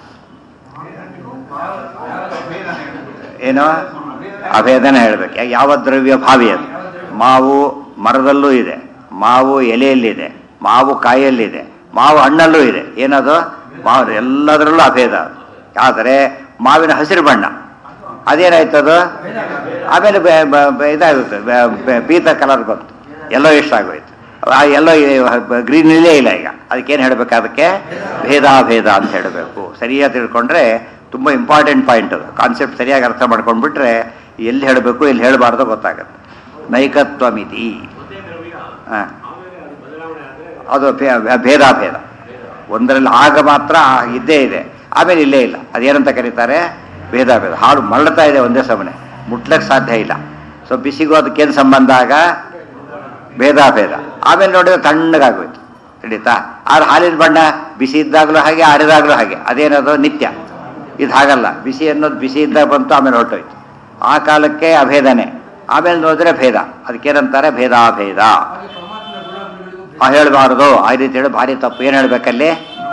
ಏನು ಅಭೇದನೆ ಹೇಳ್ಬೇಕು ಯಾಕೆ ಯಾವ ದ್ರವ್ಯ ಭಾವಿ ಅದು ಮಾವು ಮರದಲ್ಲೂ ಇದೆ ಮಾವು ಎಲೆಯಲ್ಲಿದೆ ಮಾವು ಕಾಯಲ್ಲಿದೆ ಮಾವು ಹಣ್ಣಲ್ಲೂ ಇದೆ ಏನದು ಮಾವು ಎಲ್ಲದರಲ್ಲೂ ಅಭೇದ ಅದು. ಆದರೆ ಮಾವಿನ ಹಸಿರು ಬಣ್ಣ ಅದೇನಾಯ್ತದು ಆಮೇಲೆ ಬೆ- ಬೆ- ಬೆ- ಇದಾಗುತ್ತೆ ಬೆ- ಬೆ- ಪೀತ ಕಲರ್ ಬಂತು ಎಲ್ಲೋ ಇಷ್ಟ ಆಗೋಯ್ತು ಆ ಎಲ್ಲೋ ಗ್ರೀನ್ ಇಲ್ಲೇ ಇಲ್ಲ ಈಗ ಅದಕ್ಕೇನು ಹೇಳಬೇಕು ಅದಕ್ಕೆ ಭೇದಾಭೇದ ಅಂತ ಹೇಳಬೇಕು ಸರಿಯಾಗಿ ತಿಳ್ಕೊಂಡ್ರೆ ತುಂಬ ಇಂಪಾರ್ಟೆಂಟ್ ಪಾಯಿಂಟ್ ಅದು ಕಾನ್ಸೆಪ್ಟ್ ಸರಿಯಾಗಿ ಅರ್ಥ ಮಾಡ್ಕೊಂಡ್ಬಿಟ್ರೆ ಎಲ್ಲಿ ಹೇಳಬೇಕು ಎಲ್ಲಿ ಹೇಳಬಾರ್ದು ಗೊತ್ತಾಗುತ್ತೆ ನೈಕತ್ವ ಮಿತಿ ಹಾಂ ಅದು ಭೇ- ಭೇದಾಭೇದ ಒಂದರಲ್ಲಿ ಆಗ ಮಾತ್ರ ಇದ್ದೇ ಇದೆ ಆಮೇಲೆ ಇಲ್ಲೇ ಇಲ್ಲ ಅದೇನಂತ ಕರೀತಾರೆ ಭೇದಾಭೇದ ಹಾಲು ಮರಳ್ತಾ ಇದೆ ಒಂದೇ ಸಮನೆ ಮುಟ್ಲಕ್ಕೆ ಸಾಧ್ಯ ಇಲ್ಲ ಸೊ ಬಿಸಿಗೂ ಅದಕ್ಕೇನು ಸಂಬಂಧ ಆಗ ಭೇದಾಭೇದ ಆಮೇಲೆ ನೋಡಿದ್ರೆ ತಣ್ಣಗಾಗೋಯ್ತು ಹಿಡಿತಾ ಆದ್ರೆ ಹಾಲಿನ ಬಣ್ಣ ಬಿಸಿ ಇದ್ದಾಗಲೂ ಹಾಗೆ ಆರಿದಾಗಲೂ ಹಾಗೆ ಅದೇನದು ನಿತ್ಯ ಇದು ಹಾಗಲ್ಲ ಬಿಸಿ ಅನ್ನೋದು ಬಿಸಿ ಇದ್ದಾಗ ಬಂತು ಆಮೇಲೆ ಹೊರಟೋಯ್ತು ಆ ಕಾಲಕ್ಕೆ ಅಭೇದನೆ ಆಮೇಲೆ ನೋಡಿದ್ರೆ ಭೇದ ಅದಕ್ಕೇನಂತಾರೆ ಭೇದಾಭೇದ ಆ ಹೇಳಬಾರ್ದು ಆ ರೀತಿ ಹೇಳಿ ಭಾರಿ ತಪ್ಪು ಏನು ಹೇಳ್ಬೇಕಲ್ಲಿ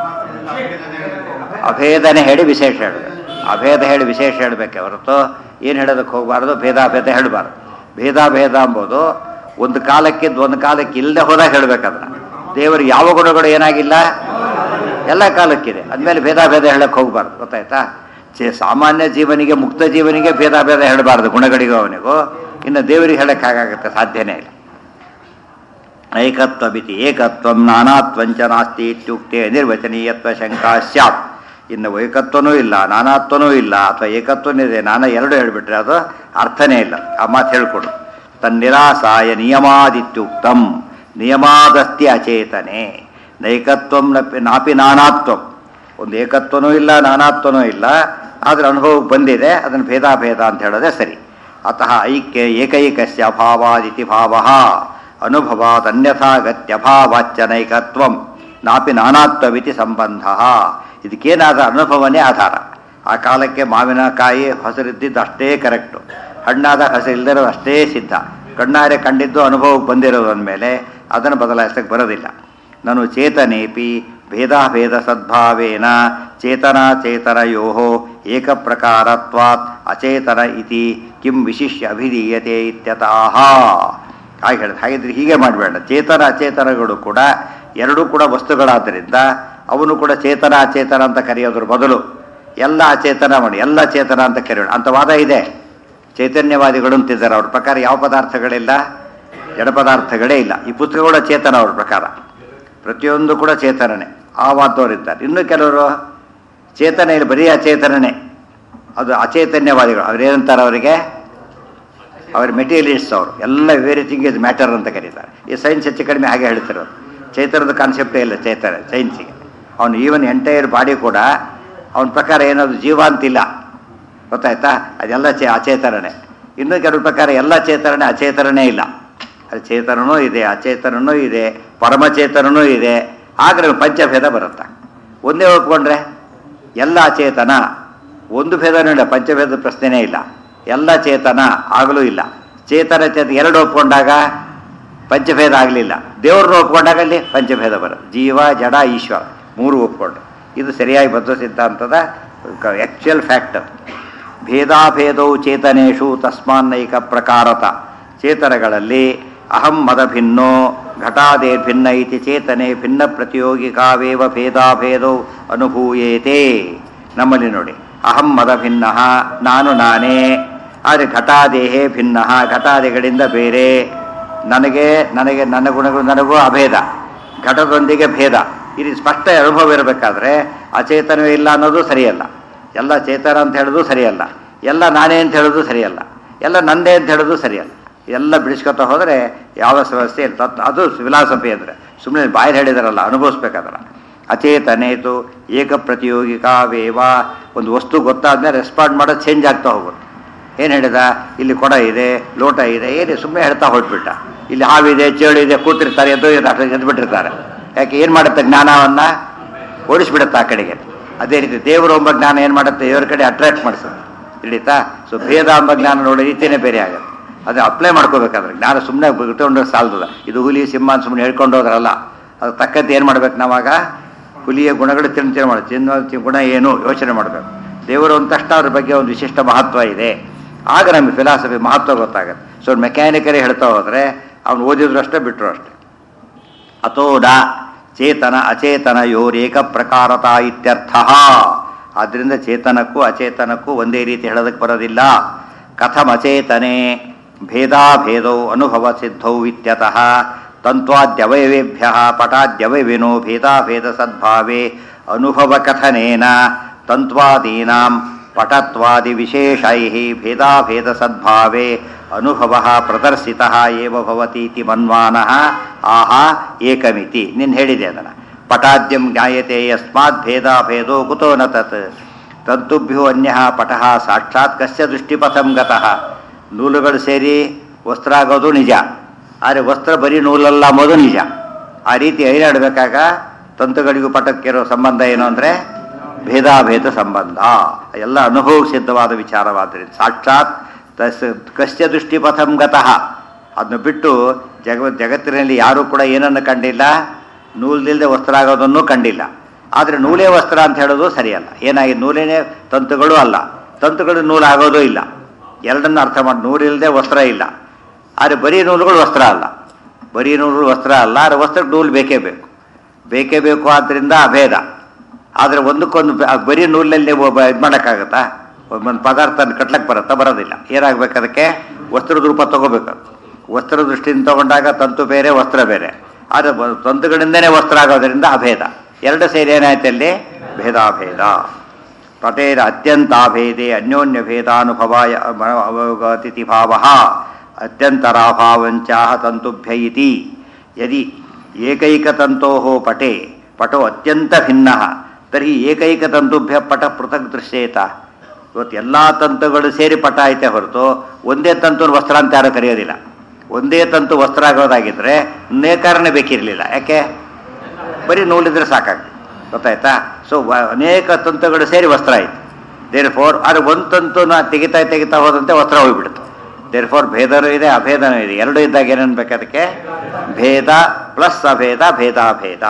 ಅಭೇದನೆ ಹೇಳಿ ವಿಶೇಷ ಹೇಳಬೇಕು ಅಭೇದ ಹೇಳಿ ವಿಶೇಷ ಹೇಳಬೇಕೆ ಹೊರತು ಏನು ಹೇಳೋದಕ್ಕೆ ಹೋಗಬಾರ್ದು ಭೇದಾಭೇದ ಹೇಳಬಾರ್ದು ಭೇದಾಭೇದ ಎಂಬುದು ಒಂದು ಕಾಲಕ್ಕಿದ್ದು ಒಂದು ಕಾಲಕ್ಕೆ ಇಲ್ಲದೆ ಹೋದಾಗ ಹೇಳ್ಬೇಕದನ್ನ ದೇವರಿಗೆ ಯಾವ ಗುಣಗಳು ಏನಾಗಿಲ್ಲ ಎಲ್ಲ ಕಾಲಕ್ಕಿದೆ ಅಂದಮೇಲೆ ಭೇದಾಭೇದ ಹೇಳಕ್ಕೆ ಹೋಗಬಾರ್ದು ಗೊತ್ತಾಯ್ತಾ ಚೆ- ಸಾಮಾನ್ಯ ಜೀವನಿಗೆ ಮುಕ್ತ ಜೀವನಿಗೆ ಭೇದಾಭೇದ ಹೇಳಬಾರ್ದು ಗುಣಗಳಿಗೂ ಅವನಿಗೂ ಇನ್ನು ದೇವರಿಗೆ ಹೇಳಕ್ಕಾಗತ್ತೆ ಸಾಧ್ಯನೇ ಇಲ್ಲ ಐಕತ್ವಮಿತಿ ಏಕತ್ವಂ ನಾನಾತ್ವಂಚ ನಾಸ್ತಿ ಇತ್ಯುಕ್ತೆ ನಿರ್ವಚನೀಯತ್ವ ಶಂಕಾ ಸ್ಯಾತ್ ಇನ್ನು ಏಕತ್ವನೂ ಇಲ್ಲ ನಾನಾತ್ವನೂ ಇಲ್ಲ ಅಥವಾ ಏಕತ್ವನೂ ಇದೆ ನಾನಾ ಎರಡು ಹೇಳಿಬಿಟ್ರೆ ಅದು ಅರ್ಥನೇ ಇಲ್ಲ ಆ ಮಾತು ಹೇಳ್ಕೊಡು ತನ್ನಿರಾಸಾಯ ನಿಯಮಾದಿತ್ಯುಕ್ತಂ ನಿಯಮಾದಸ್ತಿ ಅಚೇತನೆ ನೈಕತ್ವಂ ನಪಿ ನಾಪಿ ನಾನಾತ್ವಂ ಒಂದು ಏಕತ್ವನೂ ಇಲ್ಲ ನಾನಾತ್ವನೂ ಇಲ್ಲ ಆದರೆ ಅನುಭವಕ್ಕೆ ಬಂದಿದೆ ಅದನ್ನು ಭೇದಾಭೇದ ಅಂತ ಹೇಳೋದೇ ಸರಿ ಅತಃ ಐಕ್ಯ ಏಕೈಕಸ್ಯ ಅಭಾವಾದಿತಿ ಭಾವ ಅನುಭವಾತ್ ಅನ್ಯಥಾಗತ್ಯಭಾವಾಚ್ಯ ನೈಕತ್ವಂ ನಾಪಿ ನಾನಾತ್ವವಿತಿ ಸಂಬಂಧ ಇದಕ್ಕೇನಾದ ಅನುಭವನೇ ಆಧಾರ ಆ ಕಾಲಕ್ಕೆ ಮಾವಿನಕಾಯಿ ಹಸಿರಿದ್ದಿದ್ದು ಅಷ್ಟೇ ಕರೆಕ್ಟು ಹಣ್ಣಾದ ಹಸಿರು ಇಲ್ಲದಿರೋದು ಅಷ್ಟೇ ಸಿದ್ಧ ಕಣ್ಣಾರೆ ಕಂಡಿದ್ದು ಅನುಭವಕ್ಕೆ ಬಂದಿರೋದು ಅಂದಮೇಲೆ ಅದನ್ನು ಬದಲಾಯಿಸಕ್ಕೆ ಬರೋದಿಲ್ಲ ನಾನು ಚೇತನೇಪಿ ಭೇದಾಭೇದ ಸದ್ಭಾವೇನ ಚೇತನಾಚೇತನಯೋ ಏಕಪ್ರಕಾರತ್ವಾತ್ ಅಚೇತನ ಇತಿ ಕಿಂ ವಿಶಿಷ್ಯ ಅಭಿಧೀಯತೆ ಇತ್ಯತಃ ಹಾಗೆ ಹೇಳಿದ ಹಾಗಿದ್ರೆ ಹೀಗೆ ಮಾಡಬೇಡ ಚೇತನ ಅಚೇತನಗಳು ಕೂಡ ಎರಡೂ ಕೂಡ ವಸ್ತುಗಳಾದ್ದರಿಂದ ಅವನು ಕೂಡ ಚೇತನ ಅಚೇತನ ಅಂತ ಕರೆಯೋದ್ರ ಬದಲು ಎಲ್ಲ ಅಚೇತನ ಮಾಡಿ ಎಲ್ಲ ಚೇತನ ಅಂತ ಕರೆಯೋಣ ಅಂತ ವಾದ ಇದೆ ಚೈತನ್ಯವಾದಿಗಳು ಅಂತಿದ್ದಾರೆ ಅವ್ರ ಪ್ರಕಾರ ಯಾವ ಪದಾರ್ಥಗಳಿಲ್ಲ ಜಡ ಪದಾರ್ಥಗಳೇ ಇಲ್ಲ ಈ ಪುಸ್ತಕಗಳ ಚೇತನ ಅವ್ರ ಪ್ರಕಾರ ಪ್ರತಿಯೊಂದು ಕೂಡ ಚೇತನನೇ ಆ ವಾದವರಿದ್ದಾರೆ ಇನ್ನು ಕೆಲವರು ಚೇತನ ಇಲ್ಲ ಬರೀ ಅಚೇತನನೇ ಅದು ಅಚೈತನ್ಯವಾದಿಗಳು ಅವ್ರೇನಂತಾರೆ ಅವರಿಗೆ ಅವ್ರ ಮೆಟೀರಿಯಲಿಸ್ಟ್ಸ್ ಅವರು ಎಲ್ಲ ಎವ್ರಿಥಿಂಗ್ ಇಸ್ ಮ್ಯಾಟರ್ ಅಂತ ಕರೀತಾರೆ ಈ ಸೈನ್ಸ್ ಹೆಚ್ಚು ಕಡಿಮೆ ಹಾಗೆ ಹೇಳ್ತಿರೋದು ಚೈತನ್ಯದ ಕಾನ್ಸೆಪ್ಟೇ ಇಲ್ಲ ಚೈತನ್ಯ ಸೈನ್ಸಿಗೆ ಅವನು ಈವನ್ ಎಂಟೈರ್ ಬಾಡಿ ಕೂಡ ಅವನ ಪ್ರಕಾರ ಏನದು ಜೀವ ಅಂತಿಲ್ಲ ಗೊತ್ತಾಯ್ತಾ ಅದೆಲ್ಲ ಚೇ ಅಚೇತನನೇ ಇನ್ನು ಕೆಲವ್ರ ಪ್ರಕಾರ ಎಲ್ಲ ಚೇತನನೇ ಅಚೇತನನೇ ಇಲ್ಲ ಅದು ಚೇತನನೂ ಇದೆ ಅಚೇತನನೂ ಇದೆ ಪರಮಚೇತನನೂ ಇದೆ ಆಗ ಪಂಚಭೇದ ಬರುತ್ತೆ ಒಂದೇ ಒಪ್ಕೊಂಡ್ರೆ ಎಲ್ಲ ಅಚೇತನ ಒಂದು ಭೇದನೂ ಇಲ್ಲ ಪಂಚಭೇದ ಪ್ರಶ್ನೆನೇ ಇಲ್ಲ ಎಲ್ಲ ಚೇತನ ಆಗಲೂ ಇಲ್ಲ ಚೇತನ ಚೇತ ಎರಡು ಒಪ್ಕೊಂಡಾಗ ಪಂಚಭೇದ ಆಗಲಿಲ್ಲ ದೇವ್ರನ್ನ ಒಪ್ಕೊಂಡಾಗ ಅಲ್ಲಿ ಪಂಚಭೇದ ಬರುತ್ತೆ ಜೀವ ಜಡ ಈಶ್ವರ ಮೂರು ಒಪ್ಕೊಂಡು ಇದು ಸರಿಯಾಗಿ ಬದ್ಧ ಸಿದ್ಧಾಂತದ ಆ್ಯಕ್ಚುಯಲ್ ಫ್ಯಾಕ್ಟ್ ಭೇದಾಭೇದವು ಚೇತನೇಶು ತಸ್ಮಾನ್ನೈಕ ಪ್ರಕಾರತ ಚೇತನಗಳಲ್ಲಿ ಅಹಂ ಮದ ಭಿನ್ನೋ ಘಟಾದೇ ಭಿನ್ನ ಇತಿ ಚೇತನೆ ಭಿನ್ನ ಪ್ರತಿಯೋಗಿಕಾವೇವ ಭೇದಾಭೇದೌ ಅನುಭೂಯೇತೆ ನಮ್ಮಲ್ಲಿ ನೋಡಿ ಅಹಂ ಮದ ಭಿನ್ನ ನಾನು ನಾನೇ ಆದರೆ ಘಟಾದೇಹೇ ಭಿನ್ನ ಘಟಾದಿಗಳಿಂದ ಬೇರೆ ನನಗೆ ನನಗೆ ನನ್ನ ಗುಣಗಳು ನನಗೂ ಅಭೇದ ಘಟದೊಂದಿಗೆ ಭೇದ ಇದು ಸ್ಪಷ್ಟ ಅನುಭವ ಇರಬೇಕಾದ್ರೆ ಅಚೇತನವೇ ಇಲ್ಲ ಅನ್ನೋದು ಸರಿಯಲ್ಲ ಎಲ್ಲ ಚೇತನ ಅಂತ ಹೇಳೋದು ಸರಿಯಲ್ಲ ಎಲ್ಲ ನಾನೇ ಅಂತ ಹೇಳೋದು ಸರಿಯಲ್ಲ ಎಲ್ಲ ನಂದೇ ಅಂತ ಹೇಳೋದು ಸರಿಯಲ್ಲ ಎಲ್ಲ ಬಿಡಿಸ್ಕೊತಾ ಹೋದರೆ ಯಾವ ಸಮಸ್ಯೆ ಇಲ್ಲ ತತ್- ಅದು ಫಿಲಾಸಫಿ ಅಂದರೆ ಸುಮ್ಮನೆ ಬಾಯಲ್ಲಿ ಹೇಳಿದಾರಲ್ಲ ಅನುಭವಿಸ್ಬೇಕಾದ್ರೆ ಅಚೇತನೇತು ಏಕ ಪ್ರತಿಯೋಗಿಕಾವೇವ ಒಂದು ವಸ್ತು ಗೊತ್ತಾದ್ಮೇಲೆ ರೆಸ್ಪಾಂಡ್ ಮಾಡೋದು ಚೇಂಜ್ ಆಗ್ತಾ ಹೋಗುತ್ತೆ ಏನು ಹೇಳಿದ ಇಲ್ಲಿ ಕೊಡ ಇದೆ ಲೋಟ ಇದೆ ಏನೇ ಸುಮ್ಮನೆ ಹೇಳ್ತಾ ಹೊರಟ್ಬಿಟ್ಟ ಇಲ್ಲಿ ಹಾವಿದೆ ಚೇಳಿದೆ ಕೂತಿರ್ತಾರೆ ಎದ್ದು ಎದ್ಬಿಟ್ಟಿರ್ತಾರೆ ಯಾಕೆ ಏನು ಮಾಡುತ್ತೆ ಜ್ಞಾನವನ್ನು ಓಡಿಸ್ಬಿಡುತ್ತೆ ಆ ಕಡೆಗೆ ಅದೇ ರೀತಿ ದೇವರು ಎಂಬ ಜ್ಞಾನ ಏನು ಮಾಡುತ್ತೆ ದೇವರ ಕಡೆ ಅಟ್ರಾಕ್ಟ್ ಮಾಡಿಸುತ್ತೆ ತಿಳಿತಾ ಸೊ ಭೇದ ಎಂಬ ಜ್ಞಾನ ನೋಡೋ ರೀತಿಯೇ ಬೇರೆ ಆಗುತ್ತೆ ಅದು ಅಪ್ಲೈ ಮಾಡ್ಕೋಬೇಕಾದ್ರೆ ಜ್ಞಾನ ಸುಮ್ಮನೆ ಬಿಟ್ಕೊಂಡ್ರೆ ಸಾಲದ ಇದು ಹುಲಿ ಸಿಂಹ ಅಂತ ಸುಮ್ಮನೆ ಹೇಳ್ಕೊಂಡು ಹೋದ್ರಲ್ಲ ಅದು ತಕ್ಕಂತೆ ಏನು ಮಾಡ್ಬೇಕು ನಾವಾಗ ಹುಲಿಯ ಗುಣಗಳು ತಿಂದು ಮಾಡಿ ತಿನ್ನೋ ಗುಣ ಏನು ಯೋಚನೆ ಮಾಡಬೇಕು ದೇವರು ಅಂದ ತಕ್ಷಣ ಅದ್ರ ಬಗ್ಗೆ ಒಂದು ವಿಶಿಷ್ಟ ಮಹತ್ವ ಇದೆ ಆಗ ನಮಗೆ ಫಿಲಾಸಫಿ ಮಹತ್ವ ಗೊತ್ತಾಗುತ್ತೆ ಸೊ ಮೆಕ್ಯಾನಿಕಲಿ ಹೇಳ್ತಾ ಹೋದರೆ ಅವ್ನು ಓದಿದ್ರು ಅಷ್ಟೇ ಬಿಟ್ಟರು ಅಷ್ಟೇ ಅಥೋಡ ಚೇತನ ಅಚೇತನಯೋರೇಕ ಪ್ರಕಾರತ ಇತ್ಯರ್ಥ ಆದ್ದರಿಂದ ಚೇತನಕ್ಕೂ ಅಚೇತನಕ್ಕೂ ಒಂದೇ ರೀತಿ ಹೇಳೋದಕ್ಕೆ ಬರೋದಿಲ್ಲ ಕಥಮಚೇತನೆ ಭೇದಾಭೇದೌ ಅನುಭವ ಸಿದ್ಧೌ ಇತ್ಯತಃ ತಂತ್ವಾದ್ಯವಯವೇಭ್ಯ ಪಟಾದ್ಯವಯವಿನೋ ಭೇದಾಭೇದ ಸದ್ಭಾವೇ ಅನುಭವ ಕಥನೇನ ತಂತ್ವಾದೀನಾಂ ಪಟತ್ವಾದಿ ವಿಶೇಷೈ ಭೇದಾಭೇದ ಸದ್ಭಾವೇ ಅನುಭವ ಪ್ರದರ್ಶಿತ ಏವ ಭವತೀತಿ ಮನ್ವಾನಃ ಆಹಾ ಏಕಮಿತಿ ನಿನ್ನ ಹೇಳಿದೆ ಅದನ್ನು ಪಟಾದ್ಯಂ ಜ್ಞಾಯತೆ ಯಸ್ಮಾತ್ ಭೇದಾಭೇದೋ ಕುತೋ ನ ತತ್ ತಂತುಭ್ಯೋ ಅನ್ಯ ಪಟಃ ಸಾಕ್ಷಾತ್ ಕಸ್ಯ ದೃಷ್ಟಿಪಥಂ ಗತಃ ನೂಲುಗಳು ಸೇರಿ ವಸ್ತ್ರ ಆಗೋದು ನಿಜ ಆದರೆ ವಸ್ತ್ರ ಬರೀ ನೂಲಲ್ಲ ಅಂಬೋದು ನಿಜ ಆ ರೀತಿ ಹೈರಾಡಬೇಕಾಗ ತಂತುಗಳಿಗೂ ಪಟಕ್ಕಿರೋ ಸಂಬಂಧ ಏನು ಅಂದರೆ ಭೇದಾಭೇದ ಸಂಬಂಧ ಎಲ್ಲ ಅನುಭವ ಸಿದ್ಧವಾದ ವಿಚಾರವಾದ್ದರಿಂದ ಸಾಕ್ಷಾತ್ ತಸ್ ಕಸ್ಯ ದೃಷ್ಟಿಪಥಂ ಗತಃ ಅದನ್ನು ಬಿಟ್ಟು ಜಗ ಜಗತ್ತಿನಲ್ಲಿ ಯಾರೂ ಕೂಡ ಏನನ್ನು ಕಂಡಿಲ್ಲ ನೂಲ್ದಿಲ್ಲದೆ ವಸ್ತ್ರ ಆಗೋದನ್ನು ಕಂಡಿಲ್ಲ ಆದರೆ ನೂಲೇ ವಸ್ತ್ರ ಅಂತ ಹೇಳೋದು ಸರಿಯಲ್ಲ ಏನಾಗಿ ನೂಲೇನೇ ತಂತುಗಳು ಅಲ್ಲ ತಂತುಗಳು ನೂಲು ಆಗೋದು ಇಲ್ಲ ಎರಡನ್ನು ಅರ್ಥ ಮಾಡಿ ನೂರಿಲ್ಲದೆ ವಸ್ತ್ರ ಇಲ್ಲ ಆದರೆ ಬರೀ ನೂಲುಗಳು ವಸ್ತ್ರ ಅಲ್ಲ ಬರೀ ನೂಲು ವಸ್ತ್ರ ಅಲ್ಲ ಆದರೆ ವಸ್ತ್ರಕ್ಕೆ ನೂಲು ಬೇಕೇ ಬೇಕು ಬೇಕೇ ಬೇಕು ಆದ್ದರಿಂದ ಅಭೇದ ಆದರೆ ಒಂದಕ್ಕೊಂದು ಬ- ಬರೀ ನೂಲಲ್ಲಿ ಒಬ್ಬ ಇದು ಮಾಡೋಕ್ಕಾಗತ್ತಾ ಒಂದು ಪದಾರ್ಥ ಕಟ್ಲಕ್ಕೆ ಬರುತ್ತಾ ಬರೋದಿಲ್ಲ ಏನಾಗಬೇಕು ಅದಕ್ಕೆ ವಸ್ತ್ರದ ರೂಪ ತಗೋಬೇಕು ವಸ್ತ್ರ ದೃಷ್ಟಿಯಿಂದ ತಗೊಂಡಾಗ ತಂತು ಬೇರೆ ವಸ್ತ್ರ ಬೇರೆ ಆದರೆ ಬ- ತಂತುಗಳಿಂದನೇ ವಸ್ತ್ರ ಆಗೋದ್ರಿಂದ ಅಭೇದ ಎರಡು ಸೇರಿ ಏನಾಯ್ತು ಅಲ್ಲಿ ಭೇದಾಭೇದ ಪಟೇರ ಅತ್ಯಂತಾಭೇದೆ ಅನ್ಯೋನ್ಯ ಭೇದಾನುಭವಾಯ ಅವಗತಿಥಿ ಭಾವ ಅತ್ಯಂತರಾಭಾವಂಚಾಹ ತಂತುಭ್ಯ ಇತಿ ಯದಿ ಏಕೈಕತಂತೋ ಪಟೆ ಪಟೋ ಅತ್ಯಂತ ಭಿನ್ನ ತರ್ಹಿ ಏಕೈಕತಂತುಭ್ಯ ಪಟ ಪೃಥಕ್ ದೃಶ್ಯೇತ ಇವತ್ತು ಎಲ್ಲ ತಂತುಗಳು ಸೇರಿ ಪಟ ಐತೆ ಹೊರತು ಒಂದೇ ತಂತು ವಸ್ತ್ರ ಅಂತ ಯಾರು ಕರೆಯೋದಿಲ್ಲ ಒಂದೇ ತಂತು ವಸ್ತ್ರ ಆಗೋದಾಗಿದ್ರೆ ನೇಕಾರನೇ ಬೇಕಿರಲಿಲ್ಲ ಯಾಕೆ ಬರೀ ನೂಲಿದ್ರೆ ಸಾಕಾಗ್ತದೆ ಗೊತ್ತಾಯ್ತಾ ಸೊ ಅನೇಕ ತಂತುಗಳು ಸೇರಿ ವಸ್ತ್ರ ಆಯ್ತು ದೇರ್ ಫೋರ್ ಅದು ಒಂದು ತಂತುನ ತೆಗಿತಾ ತೆಗಿತಾ ಹೋದಂತೆ ವಸ್ತ್ರ ಹೋಗ್ಬಿಡ್ತು ದೇರ್ ಫೋರ್ ಭೇದನೂ ಇದೆ ಅಭೇದನೂ ಇದೆ ಎರಡು ಇದ್ದಾಗ ಏನನ್ಬೇಕು ಅದಕ್ಕೆ ಭೇದ ಪ್ಲಸ್ ಅಭೇದ ಭೇದಾಭೇದ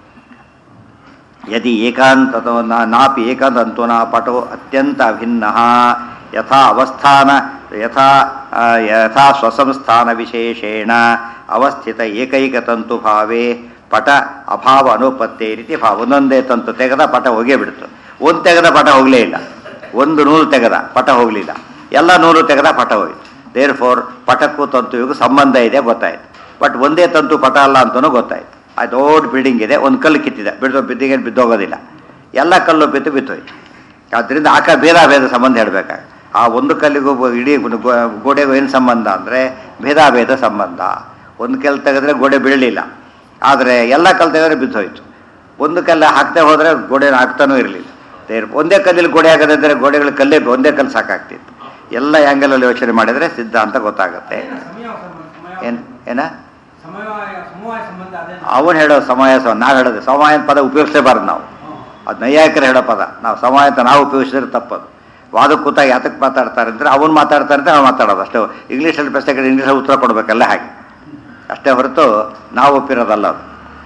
ಯದಿ ಏಕಾಂತತೋ ನ- ನಾಪಿ ಏಕಾಂತಂತುನ ಪಟೋ ಅತ್ಯಂತ ಅಭಿನ್ನ ಯಥಾ ಅವಸ್ಥಾನ ಯಥಾ ಆ, ಯಥಾ ಸ್ವಸಂಸ್ಥಾನ ವಿಶೇಷೇಣ ಅವಸ್ಥಿತ ಏಕೈಕ ತಂತು ಭಾವೇ ಪಟ ಅಭಾವ ಅನುಪತ್ತೆ ಈ ರೀತಿ ಭಾವ ಒಂದೊಂದೇ ತಂತು ತೆಗೆದ ಪಟ ಹೋಗೇ ಬಿಡ್ತು ಒಂದು ತೆಗೆದ ಪಟ ಹೋಗಲೇ ಇಲ್ಲ ಒಂದು ನೂಲು ತೆಗೆದ ಪಟ ಹೋಗಲಿಲ್ಲ ಎಲ್ಲ ನೂಲು ತೆಗೆದ ಪಟ ಹೋಯಿತು ದೇರ್ ಫೋರ್ ಪಟಕ್ಕೂ ತಂತುವಿಗೂ ಸಂಬಂಧ ಇದೆ ಗೊತ್ತಾಯ್ತು ಬಟ್ ಒಂದೇ ತಂತು ಪಟ ಅಲ್ಲ ಅಂತಲೂ ಗೊತ್ತಾಯ್ತು ಆ ದೊಡ್ಡ ಬಿಲ್ಡಿಂಗ್ ಇದೆ ಒಂದು ಕಲ್ಲು ಕಿತ್ತಿದೆ ಬಿದ್ದು ಬಿದ್ದಿಗೆ ಬಿದ್ದೋಗೋದಿಲ್ಲ ಎಲ್ಲ ಕಲ್ಲು ಬಿದ್ದು ಬಿತ್ತೋಯ್ತು ಆದ್ದರಿಂದ ಆಕ ಭೇದ ಭೇದ ಸಂಬಂಧ ಹೇಳಬೇಕಾಗ ಆ ಒಂದು ಕಲ್ಲಿಗೂ ಬ- ಇಡೀ ಗೋ- ಗೋ- ಗೋಡೆಗೂ ಏನು ಸಂಬಂಧ ಅಂದರೆ ಭೇದಾಭೇದ ಸಂಬಂಧ ಒಂದು ಕಲ್ಲು ತೆಗೆದ್ರೆ ಗೋಡೆ ಬೀಳಲಿಲ್ಲ ಆದರೆ ಎಲ್ಲ ಕಲ್ಲು ತೆಗೆದ್ರೆ ಬಿದ್ದೋಯ್ತು ಒಂದು ಕಲ್ಲು ಹಾಕ್ತಾ ಹೋದರೆ ಗೋಡೆ ಹಾಕ್ತಾನೂ ಇರಲಿಲ್ಲ ಒಂದೇ ಕಲ್ಲಲ್ಲಿ ಗೋಡೆ ಹಾಕೋದಂದರೆ ಗೋಡೆಗಳು ಕಲ್ಲೇ ಒಂದೇ ಕಲ್ಲು ಸಾಕಾಗ್ತಿತ್ತು ಎಲ್ಲ ಆ್ಯಂಗಲಲ್ಲಿ ಯೋಚನೆ ಮಾಡಿದರೆ ಸಿದ್ಧ ಅಂತ ಗೊತ್ತಾಗುತ್ತೆ ಏನು ಏನ ಸಮವಾಯ ಸಮವಾಯ ಸಂಬಂಧ ಅದೇ ಅವನು ಹೇಳೋ ಸಮಯ ಸ ನಾವು ಹೇಳೋದು ಸಮಯ ಅಂತ ಪದ ಉಪಯೋಗಿಸಲೇಬಾರ್ದು ನಾವು ಅದು ನೈಯಾಯಿಕರು ಹೇಳೋ ಪದ ನಾವು ಸಮಯ ಅಂತ ನಾವು ಉಪಯೋಗಿಸಿದ್ರೆ ತಪ್ಪದು ವಾದಕ್ಕೆ ಕೂತಾಗ ಯಾತಕ್ಕೆ ಮಾತಾಡ್ತಾರೆ ಅಂದರೆ ಅವನು ಮಾತಾಡ್ತಾರೆ ಅಂತ ನಾವು ಮಾತಾಡೋದು ಅಷ್ಟೇ ಇಂಗ್ಲೀಷಲ್ಲಿ ಪ್ರಶ್ನೆಗೆ ಇಂಗ್ಲೀಷಲ್ಲಿ ಉತ್ತರ ಕೊಡಬೇಕಲ್ಲ ಹಾಗೆ ಅಷ್ಟೇ ಹೊರತು ನಾವು ಒಪ್ಪಿರೋದಲ್ಲ ಅದು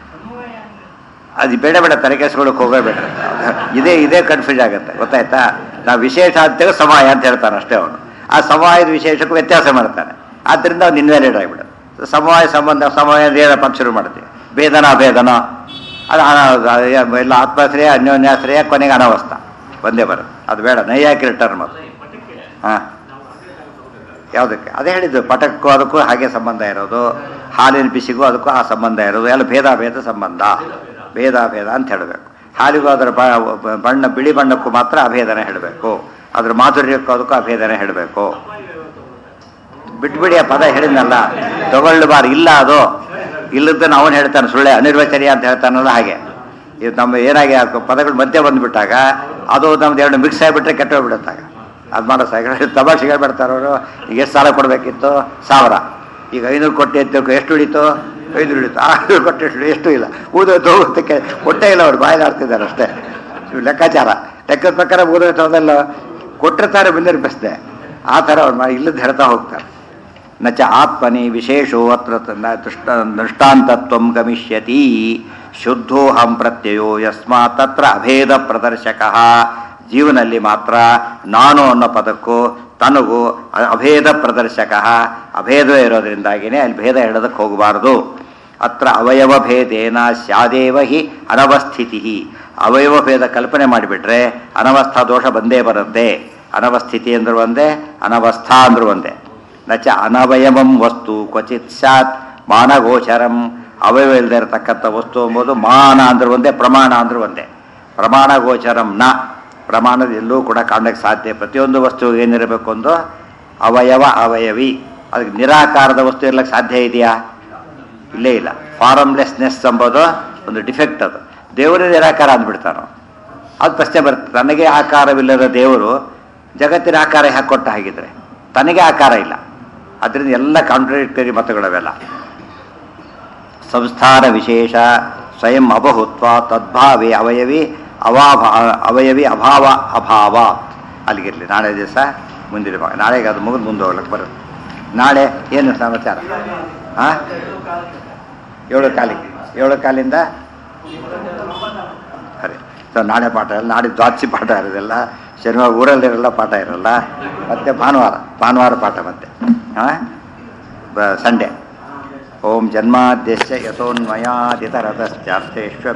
ಅದು ಬೇಡ ಬೇಡ ತಲೆಕೆಸ್ಕೊಳ್ಳೋಕೆ ಹೋಗಬೇಡ ಇದೇ ಇದೇ ಕನ್ಫ್ಯೂಸ್ ಆಗುತ್ತೆ ಗೊತ್ತಾಯ್ತಾ ನಾವು ವಿಶೇಷ ಅಂತೇಳಿ ಸಮಯ ಅಂತ ಹೇಳ್ತಾನೆ ಅಷ್ಟೇ ಅವನು ಆ ಸಮಯದ ವಿಶೇಷಕ್ಕೂ ವ್ಯತ್ಯಾಸ ಮಾಡ್ತಾನೆ ಆದ್ದರಿಂದ ಅವ್ನು ಇನ್ವ್ಯಾಲಿಡ್ ಆಗಿಬಿಡು ಸಮವಾಯ ಸಂಬಂಧ ಸಮಯ ಏನಪ್ಪ ಅಂತ ಶುರು ಮಾಡ್ತೀವಿ ಭೇದನ ಭೇದನ ಅದು ಅನ- ಎಲ್ಲ ಆತ್ಮಾಶ್ರಯ ಅನ್ಯೋನ್ಯಾಶ್ರಯ ಕೊನೆಗೆ ಅನವಸ್ಥ ಒಂದೇ ಬರೋದು ಅದು ಬೇಡ ನೈಯಾಕಿ ಟರ್ಮ್ ಅದು ಹಾಂ ಯಾವುದಕ್ಕೆ ಅದೇ ಹೇಳಿದ್ದು ಪಟಕ್ಕೂ ಅದಕ್ಕೂ ಹಾಗೆ ಸಂಬಂಧ ಇರೋದು ಹಾಲಿನ ಬಿಸಿಗೂ ಅದಕ್ಕೂ ಆ ಸಂಬಂಧ ಇರೋದು ಎಲ್ಲ ಭೇದ ಭೇದ ಸಂಬಂಧ ಭೇದ ಭೇದ ಅಂತ ಹೇಳಬೇಕು ಹಾಲಿಗೂ ಅದರ ಬ- ಬಣ್ಣ ಬಿಳಿ ಬಣ್ಣಕ್ಕೂ ಮಾತ್ರ ಅಭೇದನೆ ಹೇಳಬೇಕು ಅದ್ರ ಮಾಧುರ್ಯಕ್ಕೂ ಅದಕ್ಕೂ ಅಭೇದನೆ ಹೇಳಬೇಕು ಬಿಟ್ಬಿಡಿ ಆ ಪದ ಹೇಳಿದ್ನಲ್ಲ ತಗೊಳ್ಬಾರ್ದು ಇಲ್ಲ ಅದು ಇಲ್ಲದನ್ನು ಅವನು ಹೇಳ್ತಾನೆ ಸುಳ್ಳೆ ಅನಿರ್ವಚನೀಯ ಅಂತ ಹೇಳ್ತಾನಲ್ಲ ಹಾಗೆ ಇದು ನಮ್ಮ ಏನಾಗಿ ಆ ಪದಗಳು ಮಧ್ಯೆ ಬಂದುಬಿಟ್ಟಾಗ ಅದು ನಮ್ದು ಎರಡು ಮಿಕ್ಸ್ ಆಗಿಬಿಟ್ರೆ ಕೆಟ್ಟೋಗ್ಬಿಡುತ್ತಾಗ ಅದು ಮಾಡೋ ಸಾಗ ತಮಾಷೆ ಹೇಳ್ಬಿಡ್ತಾರೆ ಅವರು ಈಗ ಎಷ್ಟು ಸಾಲ ಕೊಡಬೇಕಿತ್ತು ಸಾವಿರ ಈಗ ಐನೂರು ಕೊಟ್ಟು ಎತ್ತು ಎಷ್ಟು ಉಳಿತು ಐನೂರು ಉಳಿತು ಆರುನೂರು ಕೊಟ್ಟು ಎಷ್ಟು ಎಷ್ಟು ಇಲ್ಲ ಊದೋಯ್ತು ಹೋಗೋದಕ್ಕೆ ಕೊಟ್ಟೇ ಇಲ್ಲ ಅವ್ರು ಬಾಯಿಲಾಡ್ತಿದ್ದಾರೆ ಅಷ್ಟೇ ಇವು ಲೆಕ್ಕಾಚಾರ ಲೆಕ್ಕದ ಪ್ರಕಾರ ಊದೋಯ್ತು ಅದೆಲ್ಲ ಕೊಟ್ಟಿರ್ತಾರೆ ವಿನಿರ್ಮಿಸ್ದೆ ಆ ಥರ ಅವ್ರು ಮಾಡಿ ಇಲ್ಲದ ಹೇಳ್ತಾ ಹೋಗ್ತಾರೆ ನ ಚ ಆತ್ಮನಿ ವಿಶೇಷೋ ಅತ್ರ ತ- ನ ದೃಷ್ಟ ದೃಷ್ಟಾಂತತ್ವ ಗಮಿಷ್ಯತಿ ಶುದ್ಧೋಹಂ ಪ್ರತ್ಯಯೋ ಯಸ್ಮಾತ್ ತತ್ರ ಅಭೇದ ಪ್ರದರ್ಶಕ ಜೀವನಲ್ಲಿ ಮಾತ್ರ ನಾನು ಅನ್ನೋ ಪದಕ್ಕೂ ತನಗೂ ಅ- ಅಭೇದ ಪ್ರದರ್ಶಕ ಅಭೇದವೇ ಇರೋದ್ರಿಂದಾಗಿನೇ ಅಲ್ಲಿ ಭೇದ ಹೇಳೋದಕ್ಕೆ ಹೋಗಬಾರದು ಅತ್ರ ಅವಯವ ಭೇದೇನ ಸ್ಯಾದೇವ ಹಿ ಅನವಸ್ಥಿತಿ ಅವಯವ ಭೇದ ಕಲ್ಪನೆ ಮಾಡಿಬಿಟ್ರೆ ಅನವಸ್ಥಾ ದೋಷ ಬಂದೇ ಬರುತ್ತೆ ಅನವಸ್ಥಿತಿ ಅಂದ್ರೂ ಒಂದೇ ಅನವಸ್ಥಾ ಅಂದ್ರೂ ಒಂದೇ ನಚ ಅನವಯವಂ ವಸ್ತು ಕ್ವಚಿತ್ ಸ್ಯಾತ್ ಮಾನಗೋಚರಂ ಅವಯವ ಇಲ್ಲದೆ ಇರತಕ್ಕಂಥ ವಸ್ತು ಎಂಬುದು ಮಾನ ಅಂದ್ರೆ ಒಂದೇ ಪ್ರಮಾಣ ಅಂದ್ರೆ ಒಂದೇ ಪ್ರಮಾಣ ಗೋಚರಂ ನ ಪ್ರಮಾಣದ ಎಲ್ಲೂ ಕೂಡ ಕಾಣಕ್ಕೆ ಸಾಧ್ಯ ಪ್ರತಿಯೊಂದು ವಸ್ತು ಏನಿರಬೇಕು ಒಂದು ಅವಯವ ಅವಯವಿ ಅದಕ್ಕೆ ನಿರಾಕಾರದ ವಸ್ತು ಇರ್ಲಿಕ್ಕೆ ಸಾಧ್ಯ ಇದೆಯಾ ಇಲ್ಲೇ ಇಲ್ಲ ಫಾರಮ್ಲೆಸ್ನೆಸ್ ಎಂಬುದು ಒಂದು ಡಿಫೆಕ್ಟ್ ಅದು ದೇವರೇ ನಿರಾಕಾರ ಅಂದ್ಬಿಡ್ತಾನೋ ಅದು ಪ್ರಶ್ನೆ ಬರುತ್ತೆ ತನಗೆ ಆಕಾರವಿಲ್ಲದ ದೇವರು ಜಗತ್ತಿನ ಆಕಾರ ಯಾಕೆ ಕೊಟ್ಟ ಹಾಗಿದ್ರೆ ತನಗೆ ಆಕಾರ ಇಲ್ಲ ಅದರಿಂದ ಎಲ್ಲ ಕಾಂಟ್ರಡಿಕ್ಟರಿ ಮತಗಳವೆಲ್ಲ ಸಂಸ್ಥಾನ ವಿಶೇಷ ಸ್ವಯಂ ಅಬಹುತ್ವ ತದ್ಭಾವೇ ಅವಯವಿ ಅವಾಭ ಅವಯವಿ ಅಭಾವ ಅಭಾವ ಅಲ್ಲಿಗಿರಲಿ ನಾಳೆ ದಿವಸ ಮುಂದಿನ ಭಾಗ ನಾಳೆಗೆ ಅದು ಮುಗಿದು ಮುಂದೆ ಹೋಗ್ಲಿಕ್ಕೆ ಬರುತ್ತೆ ನಾಳೆ ಏನು ಸಮಾಚಾರ ಹಾಂ ಏಳು ಕಾಲಿಗೆ ಏಳು ಕಾಲಿಂದ ಸರಿ ಸೊ ನಾಳೆ ಪಾಠ ಇಲ್ಲ ನಾಳೆ ದ್ವಾದಶಿ ಪಾಠ ಇರೋದಿಲ್ಲ ಶನಿವಾರ ಊರಲ್ಲಿರಲ್ಲ ಪಾಠ ಇರಲ್ಲ ಮತ್ತೆ ಭಾನುವಾರ ಭಾನುವಾರ ಪಾಠ ಮತ್ತೆ ಹಾಂ ಸಂಡೇ ಓಂ ಜನ್ಮಾದ್ಯಶ್ಚ ಯಥೋನ್ಮಯಾದಿತರತಶ್ಚಾರ್ಥೇಶ್ವ